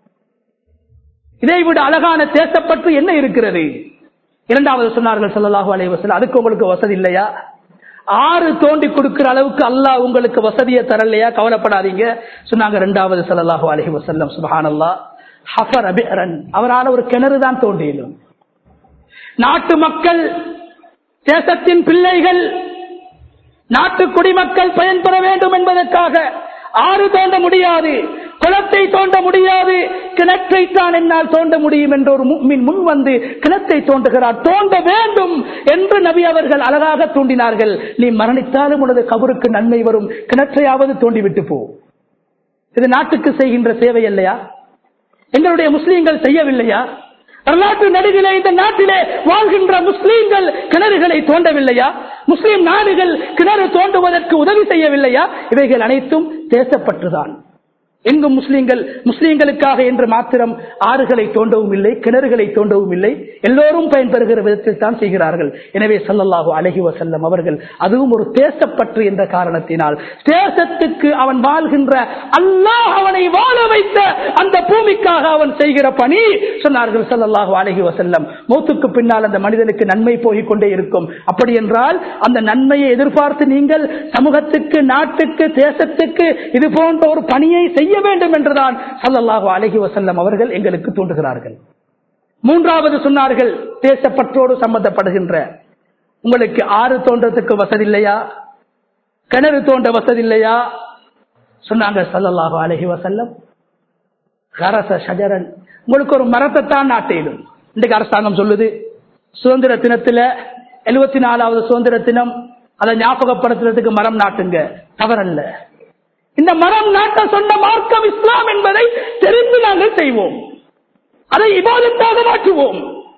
[SPEAKER 1] இதை விட அழகான தேசப்பற்று என்ன இருக்கிறது இரண்டாவது சொன்னார்கள் ஸல்லல்லாஹு அலைஹி வஸல்லம் அதுக்கு உங்களுக்கு வசதி இல்லையா ஆறு தோண்டி கொடுக்கிற அளவுக்கு அல்லாஹ் உங்களுக்கு வசதியை தரலையா கவலைப்படாதீங்க சொன்னாங்க இரண்டாவது ஸல்லல்லாஹு அலைஹி வஸல்லம் சுப்ஹானல்லாஹ் ஹஃபர் அபிரன் அவரால் ஒரு கிணறு தான் தோண்டியலும் நாட்டு மக்கள் தேசத்தின் பிள்ளைகள் நாட்டு குடிமக்கள் பயன்பெற வேண்டும் என்பதற்காக ஆறு தோண்ட முடியாது குளத்தை தோண்ட முடியாது கிணற்றை தான் என்னால் தோண்ட முடியும் என்று ஒரு முக்மின் முன் வந்து கிணத்தை தோண்டுகிறார் தோண்ட வேண்டும் என்று நபி அவர்கள் அழகாக தூண்டினார்கள் நீ மரணித்தாலும் உனது கபருக்கு நன்மை வரும் கிணற்றையாவது தோண்டிவிட்டு போ இது நாட்டுக்கு செய்கின்ற சேவை இல்லையா எங்களுடைய முஸ்லீம்கள் செய்யவில்லையா வரலாற்று நடுவிலே இந்த நாட்டிலே வாழ்கின்ற முஸ்லீம்கள் கிணறுகளை தோண்டவில்லையா முஸ்லீம் நாடுகள் கிணறு தோண்டுவதற்கு உதவி செய்யவில்லையா இவைகள் அனைத்தும் தேசப்பற்றுதான் எங்கும் முஸ்லீம்கள் முஸ்லீம்களுக்காக என்று மாத்திரம் ஆறுகளை தோண்டவும் இல்லை கிணறுகளை தோண்டவும் இல்லை எல்லோரும் பயன்பெறுகிற விதத்தில் தான் செய்கிறார்கள் எனவே சல்லல்லாஹு அலஹி வசல்லம் அவர்கள் அதுவும் ஒரு தேசப்பற்று என்ற காரணத்தினால் தேசத்துக்கு அவன் வாழ்கின்ற அல்லாஹ் அவனை வாழ வைத்த அந்த பூமிக்காக அவன் செய்கிற பணி சொன்னார்கள் சல்லல்லாஹு அலஹி வசல்லம் மூத்துக்கு பின்னால் அந்த மனிதனுக்கு நன்மை போகிக் கொண்டே இருக்கும் அப்படி என்றால் அந்த நன்மையை எதிர்பார்த்து நீங்கள் சமூகத்துக்கு நாட்டுக்கு தேசத்துக்கு இது போன்ற ஒரு பணியை செய்ய வேண்டும் என்றுதான் சல்லல்லாஹு அலஹி வசல்லம் அவர்கள் எங்களுக்கு தூண்டுகிறார்கள் மூன்றாவது சொன்னார்கள் தேசப்பற்றோடு சம்பந்தப்படுகின்ற உங்களுக்கு ஆறு தோன்றதுக்கு வசதி இல்லையா கிணறு தோன்ற வசதி இல்லையா சொன்னாங்க சல்லல்லாஹு அலஹி வசல்லம் கரச ஷஜரன் உங்களுக்கு ஒரு மரத்தை தான் நாட்டிலும் இன்றைக்கு அரசாங்கம் சொல்லுது சுதந்திர தினத்துல எழுபத்தி நாலாவது சுதந்திர தினம் அதை ஞாபகப்படுத்துறதுக்கு மரம் நாட்டுங்க தவறல்ல இந்த மரம் நாட்ட சொன்ன மார்க்கம் இஸ்லாம் என்பதை தெரிந்து நாங்கள் செய்வோம் அதை இபாதத்தாக மாற்றுவோம்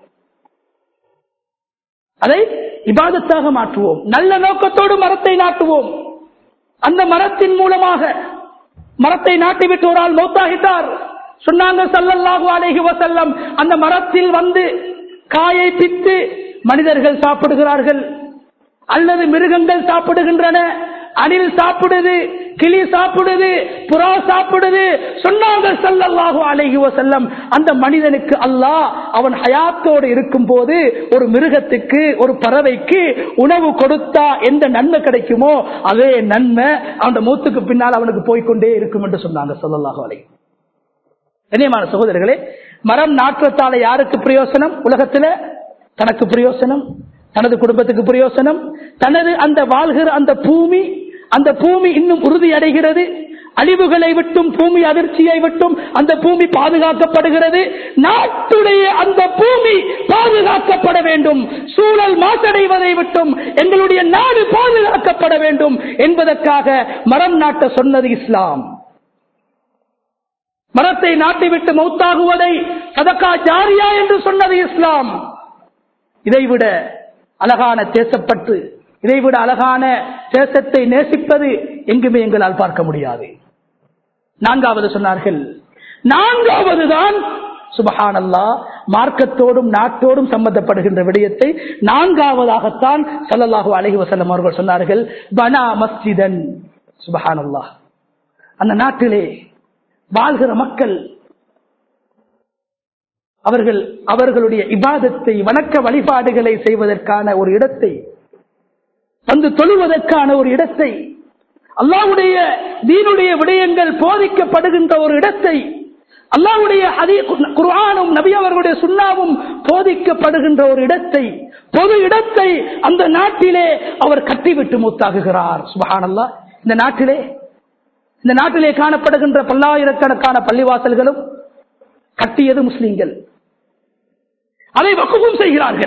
[SPEAKER 1] அதை இபாதத்தாக மாற்றுவோம் நல்ல நோக்கத்தோடு மரத்தை நாட்டுவோம் அந்த மரத்தின் மூலமாக மரத்தை நாட்டி விட்டு ஒரு ஆள் மௌத்தாகிட்டார் சொன்னாங்க சல்லல்லாஹு அலைஹி வஸல்லம் அந்த மரத்தில் வந்து காயை பித்து மனிதர்கள் சாப்பிடுகிறார்கள் அல்லது மிருகங்கள் சாப்பிடுகின்றன அணில் சாப்பிடுது கிளி சாப்பிடுது புறா சாப்பிடுது சொன்னாங்க சல்லல்லாஹு அலைஹி வஸல்லம் அந்த மனிதனுக்கு அல்லாஹ் அவன் ஹயாத்தோடு இருக்கும் போது ஒரு மிருகத்துக்கு ஒரு பறவைக்கு உணவு கொடுத்தா எந்த நன்மை கிடைக்குமோ அதே நன்மை அவன் மூத்துக்கு பின்னால் அவனுக்கு போய்க்கொண்டே இருக்கும் என்று சொன்னாங்க சல்லல்லாஹு அலைஹி கண்ணியமான சகோதரர்களே மரம் நாற்றத்தால யாருக்கு பிரயோசனம் உலகத்துல தனக்கு பிரயோசனம் தனது குடும்பத்துக்கு பிரயோசனம் தனது அந்த வாழ்கிற அந்த பூமி அந்த பூமி இன்னும் உறுதி அடைகிறது அழிவுகளை விட்டும் பூமி அதிர்ச்சியை விட்டும் அந்த பூமி பாதுகாக்கப்படுகிறது நாட்டுடைய அந்த பூமி பாதுகாக்கப்பட வேண்டும் சூழல் மாசடைவதை விட்டும் எங்களுடைய நாடு பாதுகாக்கப்பட வேண்டும் என்பதற்காக மரம் நாட்ட சொன்னது இஸ்லாம் மரத்தை நாட்டிவிட்டு மௌத்தாகுவதை சதக்கா ஜாரியா என்று சொன்னது இஸ்லாம் இதைவிட அழகான தேசப்பற்று இதைவிட அழகான தேசத்தை நேசிப்பது எங்குமே எங்களால் பார்க்க முடியாது நான்காவது சொன்னார்கள் நான்காவது தான் சுபஹானல்லா மார்க்கத்தோடும் நாட்டோடும் சம்பந்தப்படுகின்ற விடயத்தை நான்காவதாகத்தான் சல்லல்லாஹு அலைஹி வஸல்லம் அவர்கள் சொன்னார்கள் பனா மஸ்ஜிதன் சுபஹானல்லா அந்த நாட்டிலே வாழ்கிற மக்கள் அவர்கள் அவர்களுடைய இபாதத்தை வணக்க வழிபாடுகளை செய்வதற்கான ஒரு இடத்தை வந்து தொழுவதற்கான ஒரு இடத்தை அல்லாவுடைய தீனுடைய விடயங்கள் போதிக்கப்படுகின்ற ஒரு இடத்தை அல்லாவுடைய அதே குர்ஆனும் நபி அவர்களுடைய சுண்ணாவும் போதிக்கப்படுகின்ற ஒரு இடத்தை பொது இடத்தை அந்த நாட்டிலே அவர் கட்டிவிட்டு மூத்தாகுகிறார் சுபஹானல்லா இந்த நாட்டிலே இந்த நாட்டிலே காணப்படுகின்ற பல்லாயிரக்கணக்கான பள்ளிவாசல்களும் கட்டியது முஸ்லிம்கள் அதை வக்குவும் செய்கிறார்கள்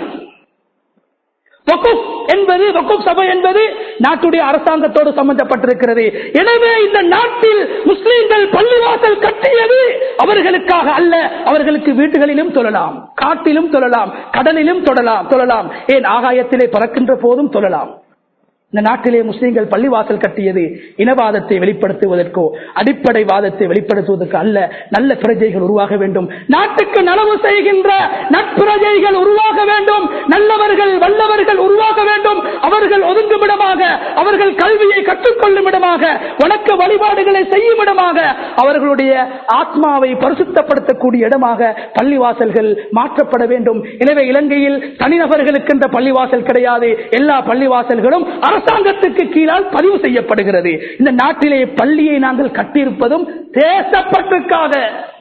[SPEAKER 1] வக்குப் என்பது வக்குப் சபை என்பது நாட்டுடைய அரசாங்கத்தோடு சம்பந்தப்பட்டிருக்கிறது எனவே இந்த நாட்டில் முஸ்லிம்கள் பள்ளிவாசல் கட்டியது அவர்களுக்காக அல்ல அவர்களுக்கு வீட்டுகளிலும் தொழலாம் காட்டிலும் தொழலாம் கடலிலும் தொழலாம் தொழலாம் ஏன் ஆகாயத்திலே பறக்கின்ற போதும் தொழலாம் இந்த நாட்டிலே முஸ்லிம்கள் பள்ளிவாசல் கட்டியது இனவாதத்தை வெளிப்படுத்துவதற்கோ அடிப்படை வாதத்தை வெளிப்படுத்துவதற்கு அல்ல நல்ல பிரஜைகள் உருவாக வேண்டும் நாட்டுக்கு நலவு செய்கின்ற நட்பிரஜைகள் உருவாக வேண்டும் நல்லவர்கள் வல்லவர்கள் உருவாக வேண்டும் அவர்கள் ஒதுங்கும் இடமாக அவர்கள் கல்வியை கற்றுக்கொள்ளும் இடமாக வணக்க வழிபாடுகளை செய்யும் இடமாக அவர்களுடைய ஆத்மாவை பரிசுத்தப்படுத்தக்கூடிய இடமாக பள்ளிவாசல்கள் மாற்றப்பட வேண்டும் எனவே இலங்கையில் தனிநபர்களுக்கு இந்த பள்ளிவாசல் கிடையாது எல்லா பள்ளிவாசல்களும் அரசாங்கத்துக்கு கீழால் பதிவு செய்யப்படுகிறது இந்த நாட்டிலே பள்ளியை நாங்கள் கட்டியிருப்பதும் தேசப்பட்டுக்காக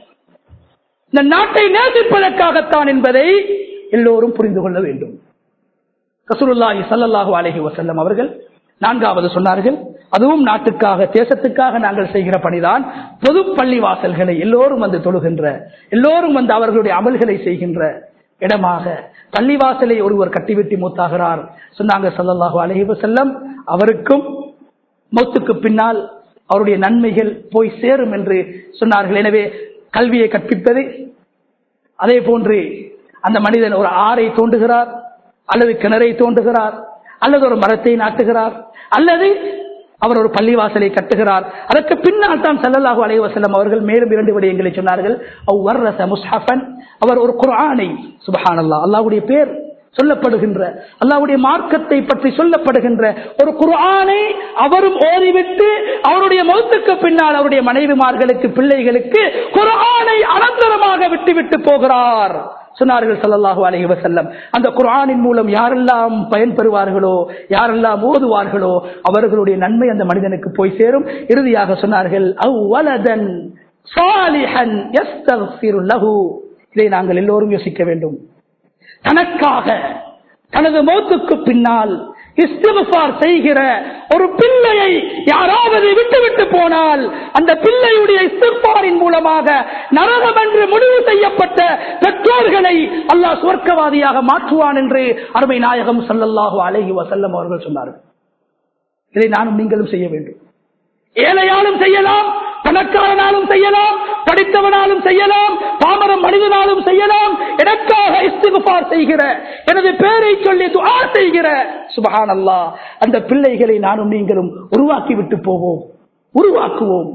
[SPEAKER 1] இந்த நாட்டை நேசிப்பதற்காகத்தான் என்பதை எல்லோரும் புரிந்து கொள்ள வேண்டும் கசூருல்லாஹி சல்லல்லாஹு அலைஹி வசல்லம் அவர்கள் நான்காவது சொன்னார்கள் அதுவும் நாட்டுக்காக தேசத்துக்காக நாங்கள் செய்கிற பணிதான் பொது பள்ளி வாசல்களை எல்லோரும் வந்து தொழுகின்ற எல்லோரும் வந்து அவர்களுடைய அமல்களை செய்கின்ற இடமாக பள்ளிவாசலை ஒருவர் கட்டிவிட்டு மூத்தாகிறார் சொன்னாங்க சல்லல்லாஹு அலஹி வசல்லம் அவருக்கும் மௌத்துக்கு பின்னால் அவருடைய நன்மைகள் போய் சேரும் என்று சொன்னார்கள் எனவே கல்வியை கற்பிப்பது அதே போன்று அந்த மனிதன் ஒரு ஆறை தோண்டுகிறார் அல்லது கிணறை தோண்டுகிறார் அல்லது ஒரு மரத்தை நாட்டுகிறார் அல்லது அவர் ஒரு பள்ளிவாசலை கட்டுகிறார் அதற்கு பின்னால் தான் சல்லல்லாஹு அலைஹி வஸல்லம் அவர்கள் மேலும் இரண்டு விடயங்களை சொன்னார்கள் அவ் வர்ரச முஸ்ஹஃபன் அவர் ஒரு குர்ஆனை சுபஹானல்லாஹ் அல்லாஹ்வுடைய பேர் சொல்லப்படுகின்ற அல்லாஹ்வுடைய மார்க்கத்தை பற்றி சொல்லப்படுகின்ற ஒரு குர்ஆனை அவரும் ஓதிவிட்டு அவருடைய மௌத்துக்கு பின்னால் அவருடைய மனைவிமார்களுக்கு பிள்ளைகளுக்கு குர்ஆனை அனந்தரமாக விட்டுவிட்டு போகிறார் சொன்னார்கள் சல்லல்லாஹு அலைஹி வஸல்லம் அந்த குர்ஆனின் மூலம் யாரெல்லாம் பயன்பெறுவார்களோ யாரெல்லாம் ஓதுவார்களோ அவர்களுடைய நன்மை அந்த மனிதனுக்கு போய் சேரும் இறுதியாக சொன்னார்கள் அவ்வலதன் சாலிஹன் யஸ்தக்ஃபிரு லஹு இதை நாங்கள் எல்லோரும் யோசிக்க வேண்டும் தனக்காக தனது மௌத்துக்கு பின்னால் இஸ்திஃபார் செய்கிற ஒரு பிள்ளையை யாராவது விட்டுவிட்டு போனால் அந்த பிள்ளையுடைய இஸ்திஃபாரின் மூலமாக நரகம் என்று முடிவு செய்யப்பட்ட பெற்றோர்களை அல்லாஹ் சுவர்க்கவாதியாக மாற்றுவான் என்று அருமை நாயகம் சல்லல்லாஹு அலைஹி வசல்லம் அவர்கள் சொன்னார்கள் இதை நானும் நீங்களும் செய்ய வேண்டும் ஏழையாலும் செய்யலாம் பணக்காரனாலும் செய்யலாம் படித்தவனாலும் செய்யலாம் பாமரம் மனிதனாலும் செய்யலாம் எனக்காக இஸ்திகுபார் செய்கிற எனது பேரை சொல்லி துஆ செய்கிற சுபஹான் அல்லா அந்த பிள்ளைகளை நானும் நீங்களும் உருவாக்கி விட்டு போவோம் உருவாக்குவோம்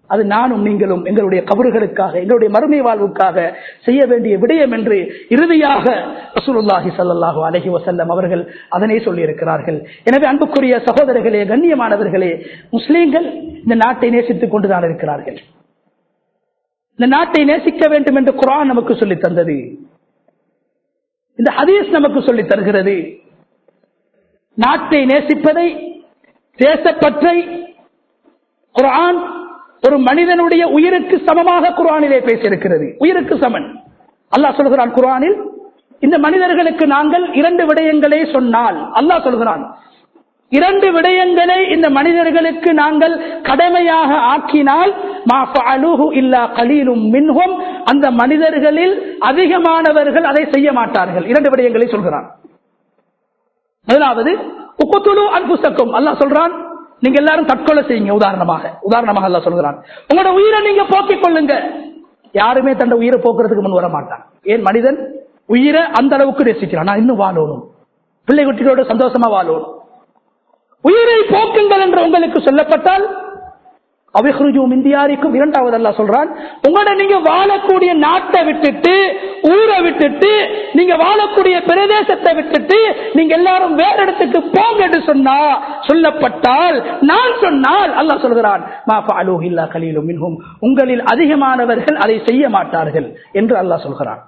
[SPEAKER 1] அது நானும் நீங்களும் எங்களுடைய கபறுகளுக்காக எங்களுடைய மறுமை வாழ்வுக்காக செய்ய வேண்டிய விடயம் என்று இறுதியாக ரசூலுல்லாஹி ஸல்லல்லாஹு அலைஹி வஸல்லம் அவர்கள் அதனை சொல்லி இருக்கிறார்கள் எனவே அன்புக்குரிய சகோதரர்களே கண்ணியமானவர்களே முஸ்லீம்கள் இந்த நாட்டை நேசித்துக் கொண்டுதான் இருக்கிறார்கள் இந்த நாட்டை நேசிக்க வேண்டும் என்று குரான் நமக்கு சொல்லி தந்தது இந்த ஹதீஸ் நமக்கு சொல்லி தருகிறது நாட்டை நேசிப்பதை தேசப்பற்றை குரான் ஒரு மனிதனுடைய உயிருக்கு சமமாக குரானிலே பேசியிருக்கிறது உயிருக்கு சமன் அல்லாஹ் சொல்கிறான் குரானில் இந்த மனிதர்களுக்கு நாங்கள் இரண்டு விடயங்களை சொன்னால் அல்லாஹ் சொல்கிறான் இரண்டு விடயங்களை இந்த மனிதர்களுக்கு நாங்கள் கடமையாக ஆக்கினால் மா ஃபஅலுஹு இல்லா கலீலும் மின்ஹும் அந்த மனிதர்களில் அதிகமானவர்கள் அதை செய்ய மாட்டார்கள் இரண்டு விடயங்களை சொல்கிறான் முதலாவது உக்குத்துலு அன்புசக்கும் அல்லாஹ் சொல்றான் நீங்க எல்லாரும் தற்கொலை செய்யுங்க உதாரணமாக உதாரணமாக அல்லாஹ் சொல்கிறான் உங்களோட உயிரை நீங்க போக்கிக் கொள்ளுங்க யாருமே தன்னை உயிரை போக்குறதுக்கு முன் வர மாட்டான் ஏன் மனிதன் உயிரை அந்த அளவுக்கு நேசிக்கிறான் நான் இன்னும் வாழணும் பிள்ளை குட்டிகளோட சந்தோஷமா வாழணும் உயிரை போக்குங்கள் என்று உங்களுக்கு சொல்லப்பட்டால் அவைகுருஜும் இந்தியாரிக்கும் இரண்டாவது அல்லா சொல்றான் உங்களோட நீங்க வாழக்கூடிய நாட்டை விட்டுட்டு ஊரை விட்டுட்டு நீங்க வாழக்கூடிய பிரதேசத்தை விட்டுட்டு நீங்க எல்லாரும் வேற இடத்துக்கு போங்க என்று சொன்னா சொல்லப்பட்டால் நான் சொன்னால் அல்லாஹ் சொல்கிறான் இல்லா கலீலும் மின்ஹும் உங்களில் அதிகமானவர்கள் அதை செய்ய மாட்டார்கள் என்று அல்லாஹ் சொல்கிறான்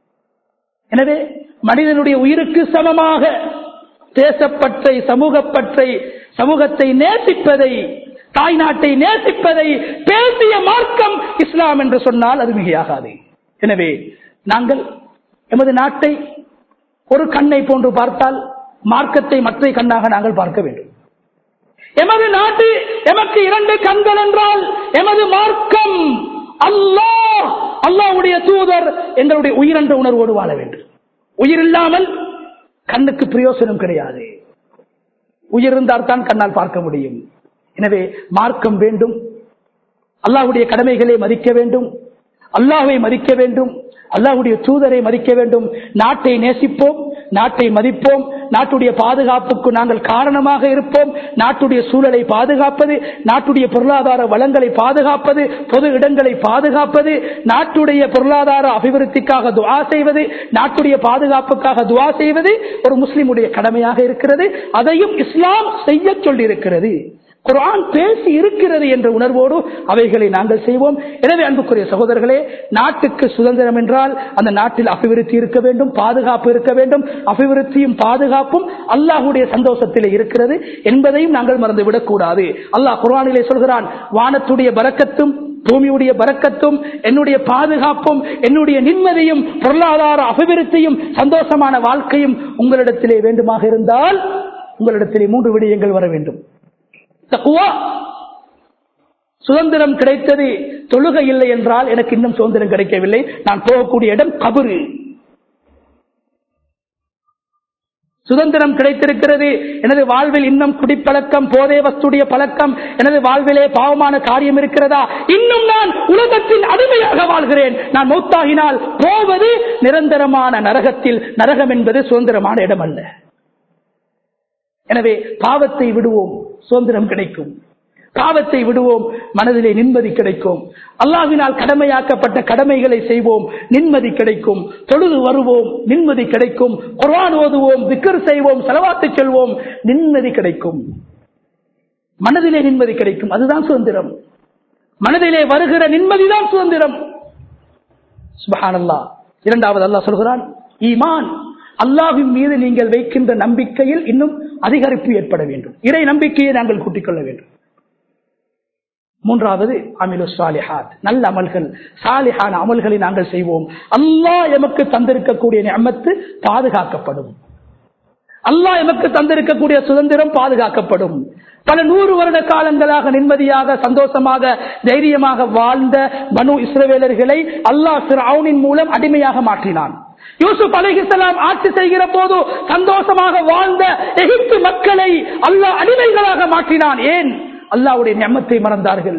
[SPEAKER 1] எனவே மனிதனுடைய உயிருக்கு சமமாக தேசப்பற்றை சமூகப்பற்றை சமூகத்தை நேசிப்பதை தாய் நாட்டை நேசிப்பதை பேசிய மார்க்கம் இஸ்லாம் என்று சொன்னால் அது மிகையாகாது எனவே நாங்கள் எமது நாட்டை ஒரு கண்ணை போன்று பார்த்தால் மார்க்கத்தை மற்ற கண்ணாக நாங்கள் பார்க்க வேண்டும் எமது நாட்டு எமக்கு இரண்டு கண்கள் என்றால் எமது மார்க்கம் அல்லாஹ் அல்லாவுடைய தூதர் எங்களுடைய உயிரென்ற உணர்வோடு வாழ வேண்டும் உயிர் இல்லாமல் கண்ணுக்கு பிரயோசனம் கிடையாது உயிர் இருந்தால் தான் கண்ணால் பார்க்க முடியும் எனவே மார்க்கம் வேண்டும் அல்லாஹுடைய கடமைகளை மதிக்க வேண்டும் அல்லாஹை மதிக்க வேண்டும் அல்லாஹுடைய தூதரை மதிக்க வேண்டும் நாட்டை நேசிப்போம் நாட்டை மதிப்போம் நாட்டுடைய பாதுகாப்புக்கு நாங்கள் காரணமாக இருப்போம் நாட்டுடைய சூழலை பாதுகாப்பது நாட்டுடைய பொருளாதார வளங்களை பாதுகாப்பது பொது இடங்களை பாதுகாப்பது நாட்டுடைய பொருளாதார அபிவிருத்திக்காக துவா செய்வது நாட்டுடைய பாதுகாப்புக்காக துவா செய்வது ஒரு முஸ்லிமுடைய கடமையாக இருக்கிறது அதையும் இஸ்லாம் செய்ய சொல்லியிருக்கிறது குரான் பேசி இருக்கிறது என்ற உணர்வோடு அவைகளை நாங்கள் செய்வோம் எனவே அன்புக்குரிய சகோதரர்களே நாட்டுக்கு சுதந்திரம் என்றால் அந்த நாட்டில் அபிவிருத்தி இருக்க வேண்டும் பாதுகாப்பு இருக்க வேண்டும் அபிவிருத்தியும் பாதுகாப்பும் அல்லாஹுடைய சந்தோஷத்தில் இருக்கிறது என்பதையும் நாங்கள் மறந்துவிடக் கூடாது அல்லாஹ் குரானிலே சொல்கிறான் வானத்துடைய பறக்கத்தும் பூமியுடைய பறக்கத்தும் என்னுடைய பாதுகாப்பும் என்னுடைய நிம்மதியும் பொருளாதார அபிவிருத்தியும் சந்தோஷமான வாழ்க்கையும் உங்களிடத்திலே வேண்டுமாக இருந்தால் உங்களிடத்திலே மூன்று விடயங்கள் வர வேண்டும் தக்குவா சுதந்திரம் கிடைத்தது தொழுகை இல்லை என்றால் எனக்கு இன்னும் சுதந்திரம் கிடைக்கவில்லை நான் போகக்கூடிய இடம் கபரு சுதந்திரம் கிடைத்திருக்கிறது எனது வாழ்வில் இன்னும் குடிப்பழக்கம் போதே வஸ்துடைய பழக்கம் எனது வாழ்விலே பாவமான காரியம் இருக்கிறதா இன்னும் நான் உலகத்தில் அடிமையாக வாழ்கிறேன் நான் மௌத்தாகினால் போவது நிரந்தரமான நரகத்தில் நரகம் என்பது சுதந்திரமான இடம் அல்ல எனவே பாவத்தை விடுவோம் சுதந்திரம் கிடைக்கும் பாவத்தை விடுவோம் மனதிலே நிம்மதி கிடைக்கும் அல்லாவினால் கடமையாக்கப்பட்ட கடமைகளை செய்வோம் நிம்மதி கிடைக்கும் தொழுது வருவோம் நிம்மதி கிடைக்கும் குர்ஆன் ஓதுவோம் விக்கர் செய்வோம் செலவாத்து செல்வோம் நிம்மதி கிடைக்கும் மனதிலே நிம்மதி கிடைக்கும் அதுதான் சுதந்திரம் மனதிலே வருகிற நிம்மதிதான் சுதந்திரம் சுபஹானல்லா இரண்டாவது அல்லாஹ் சொல்கிறான் ஈமான் அல்லாவின் மீது நீங்கள் வைக்கின்ற நம்பிக்கையில் இன்னும் அதிகரிப்பு ஏற்பட வேண்டும் இறை நம்பிக்கையை நாங்கள் கூட்டிக் கொள்ள வேண்டும் மூன்றாவது அமிலு சாலிஹாத் நல்ல அமல்கள் சாலிஹான அமல்களை நாங்கள் செய்வோம் அல்லாஹ் எமக்கு தந்திருக்கக்கூடிய நியமத்து பாதுகாக்கப்படும் அல்லாஹ் எமக்கு தந்திருக்கக்கூடிய சுதந்திரம் பாதுகாக்கப்படும் பல நூறு வருட காலங்களாக நிம்மதியாக சந்தோஷமாக தைரியமாக வாழ்ந்த பனு இஸ்ரவேலர்களை அல்லாஹ் சிறவுனின் மூலம் அடிமையாக மாற்றினான் யூசுப் அலைஹிஸ்லாம் ஆட்சி செய்கிற போது சந்தோஷமாக வாழ்ந்த எகிப்து மக்களை அல்லாஹ் அடிமைகளாக மாற்றினான் ஏன் அல்லாவுடைய நியமத்தை மறந்தார்கள்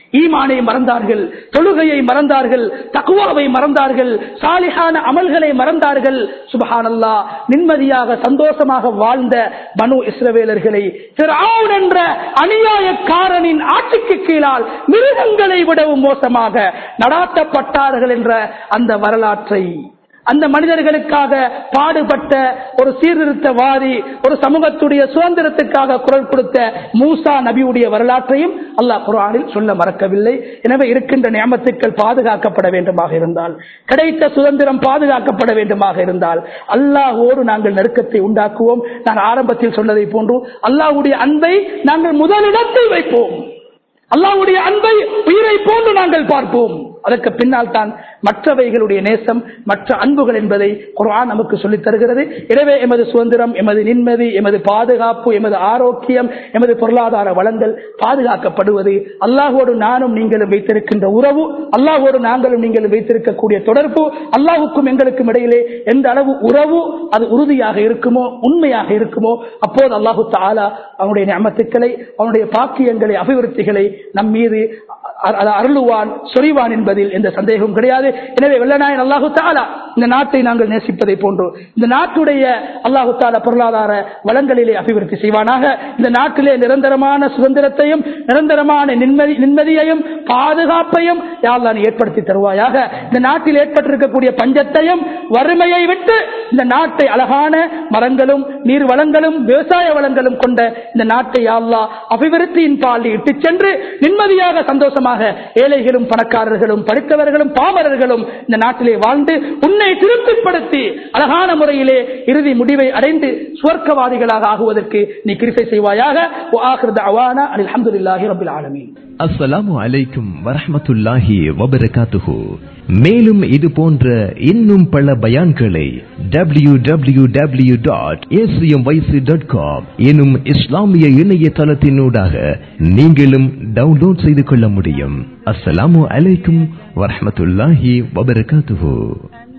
[SPEAKER 1] ஈமானை மறந்தார்கள் தொழுகையை மறந்தார்கள் தக்குவாவை மறந்தார்கள் சாலிஹான அமல்களை மறந்தார்கள் சுபஹானல்லா நிம்மதியாக சந்தோஷமாக வாழ்ந்த மனு இஸ்ரவேலர்களை ஃபிர்அவுன் என்ற அநியாயக்காரனின் ஆட்சிக்கு கீழால் மிருகங்களை விடவும் மோசமாக நடாத்தப்பட்டார்கள் என்ற அந்த வரலாற்றை அந்த மனிதர்களுக்காக பாடுபட்ட ஒரு சீர்திருத்தவாதி ஒரு சமூகத்துடைய சுதந்திரத்துக்காக குரல் கொடுத்த மூசா நபியுடைய வரலாற்றையும் அல்லாஹ் குரானில் சொல்ல மறக்கவில்லை எனவே இருக்கின்ற நியமத்துக்கள் பாதுகாக்கப்பட வேண்டுமாக இருந்தால் கிடைத்த சுதந்திரம் பாதுகாக்கப்பட வேண்டுமாக இருந்தால் அல்லாஹோடு நாங்கள் நெருக்கத்தை உண்டாக்குவோம் நான் ஆரம்பத்தில் சொன்னதை போன்று அல்லாஹ்வுடைய அன்பை நாங்கள் முதலிடத்தில் வைப்போம் அல்லாஹ்வுடைய அன்பை உயிரை போன்று நாங்கள் பார்ப்போம் அதற்கு பின்னால் தான் மற்றவைகளுடைய நேசம் மற்ற அன்புகள் என்பதை குர்ஆன் நமக்கு சொல்லித் தருகிறது எனவே எமது சுதந்திரம் எமது நிம்மதி எமது பாதுகாப்பு எமது ஆரோக்கியம் எமது பொருளாதார வளங்கள் பாதுகாக்கப்படுவது அல்லாஹோடு நானும் நீங்களும் வைத்திருக்கின்ற உறவு அல்லாஹோடு நாங்களும் நீங்களும் வைத்திருக்கக்கூடிய தொடர்பு அல்லாஹுக்கும் எங்களுக்கும் இடையிலே எந்த அளவு உறவு அது உறுதியாக இருக்குமோ உண்மையாக இருக்குமோ அப்போது அல்லாஹு தாலா அவனுடைய நியமத்துக்களை அவனுடைய பாக்கியங்களை அபிவிருத்திகளை நம் மீது அ- அ- அருளுவான் சொறிவான் என்பதில் எந்த சந்தேகமும் கிடையாது எனவே வெள்ளநாயன் அல்லாஹு தாலா இந்த நாட்டை நாங்கள் நேசிப்பதை போன்று இந்த நாட்டுடைய அல்லாஹு தாலா பொருளாதார வளங்களிலே அபிவிருத்தி செய்வானாக இந்த நாட்டிலே நிரந்தரமான சுதந்திரத்தையும் நிரந்தரமான நிம்மதி நிம்மதியையும் பாதுகாப்பையும் யாழ்லா நீ ஏற்படுத்தி தருவாயாக இந்த நாட்டில் ஏற்பட்டிருக்கக்கூடிய பஞ்சத்தையும் வறுமையை விட்டு இந்த நாட்டை அழகான மரங்களும் நீர் வளங்களும் விவசாய வளங்களும் கொண்ட இந்த நாட்டை யாழ்லா அபிவிருத்தியின் பால் இட்டு சென்று நிம்மதியாக சந்தோஷமாக ஏழைகளும் பணக்காரர்களும் படித்தவர்களும் பாமரர்களும் இந்த நாட்டிலே வாழ்ந்து உன்னை திருப்திப்படுத்தி அழகான முறையிலே இறுதி முடிவை அடைந்து சுவர்க்கவாதிகளாக ஆகுவதற்கு நீ கிருபை செய்வாயாக وآخر دعوانا أن الحمد لله رب العالمين
[SPEAKER 2] அஸ்ஸலாமு அலைக்கும் வரஹ்மத்துல்லாஹி வபரகாத்துஹு மேலும் இது போன்ற இன்னும் பல பயான்களை W W W dot dot com எனும் இஸ்லாமிய இணையதளத்தினூடாக நீங்களும் டவுன்லோட் செய்து கொள்ள முடியும் அஸ்ஸலாமு அலைக்கும் வரஹ்மத்துல்லாஹி வபரகாத்துஹு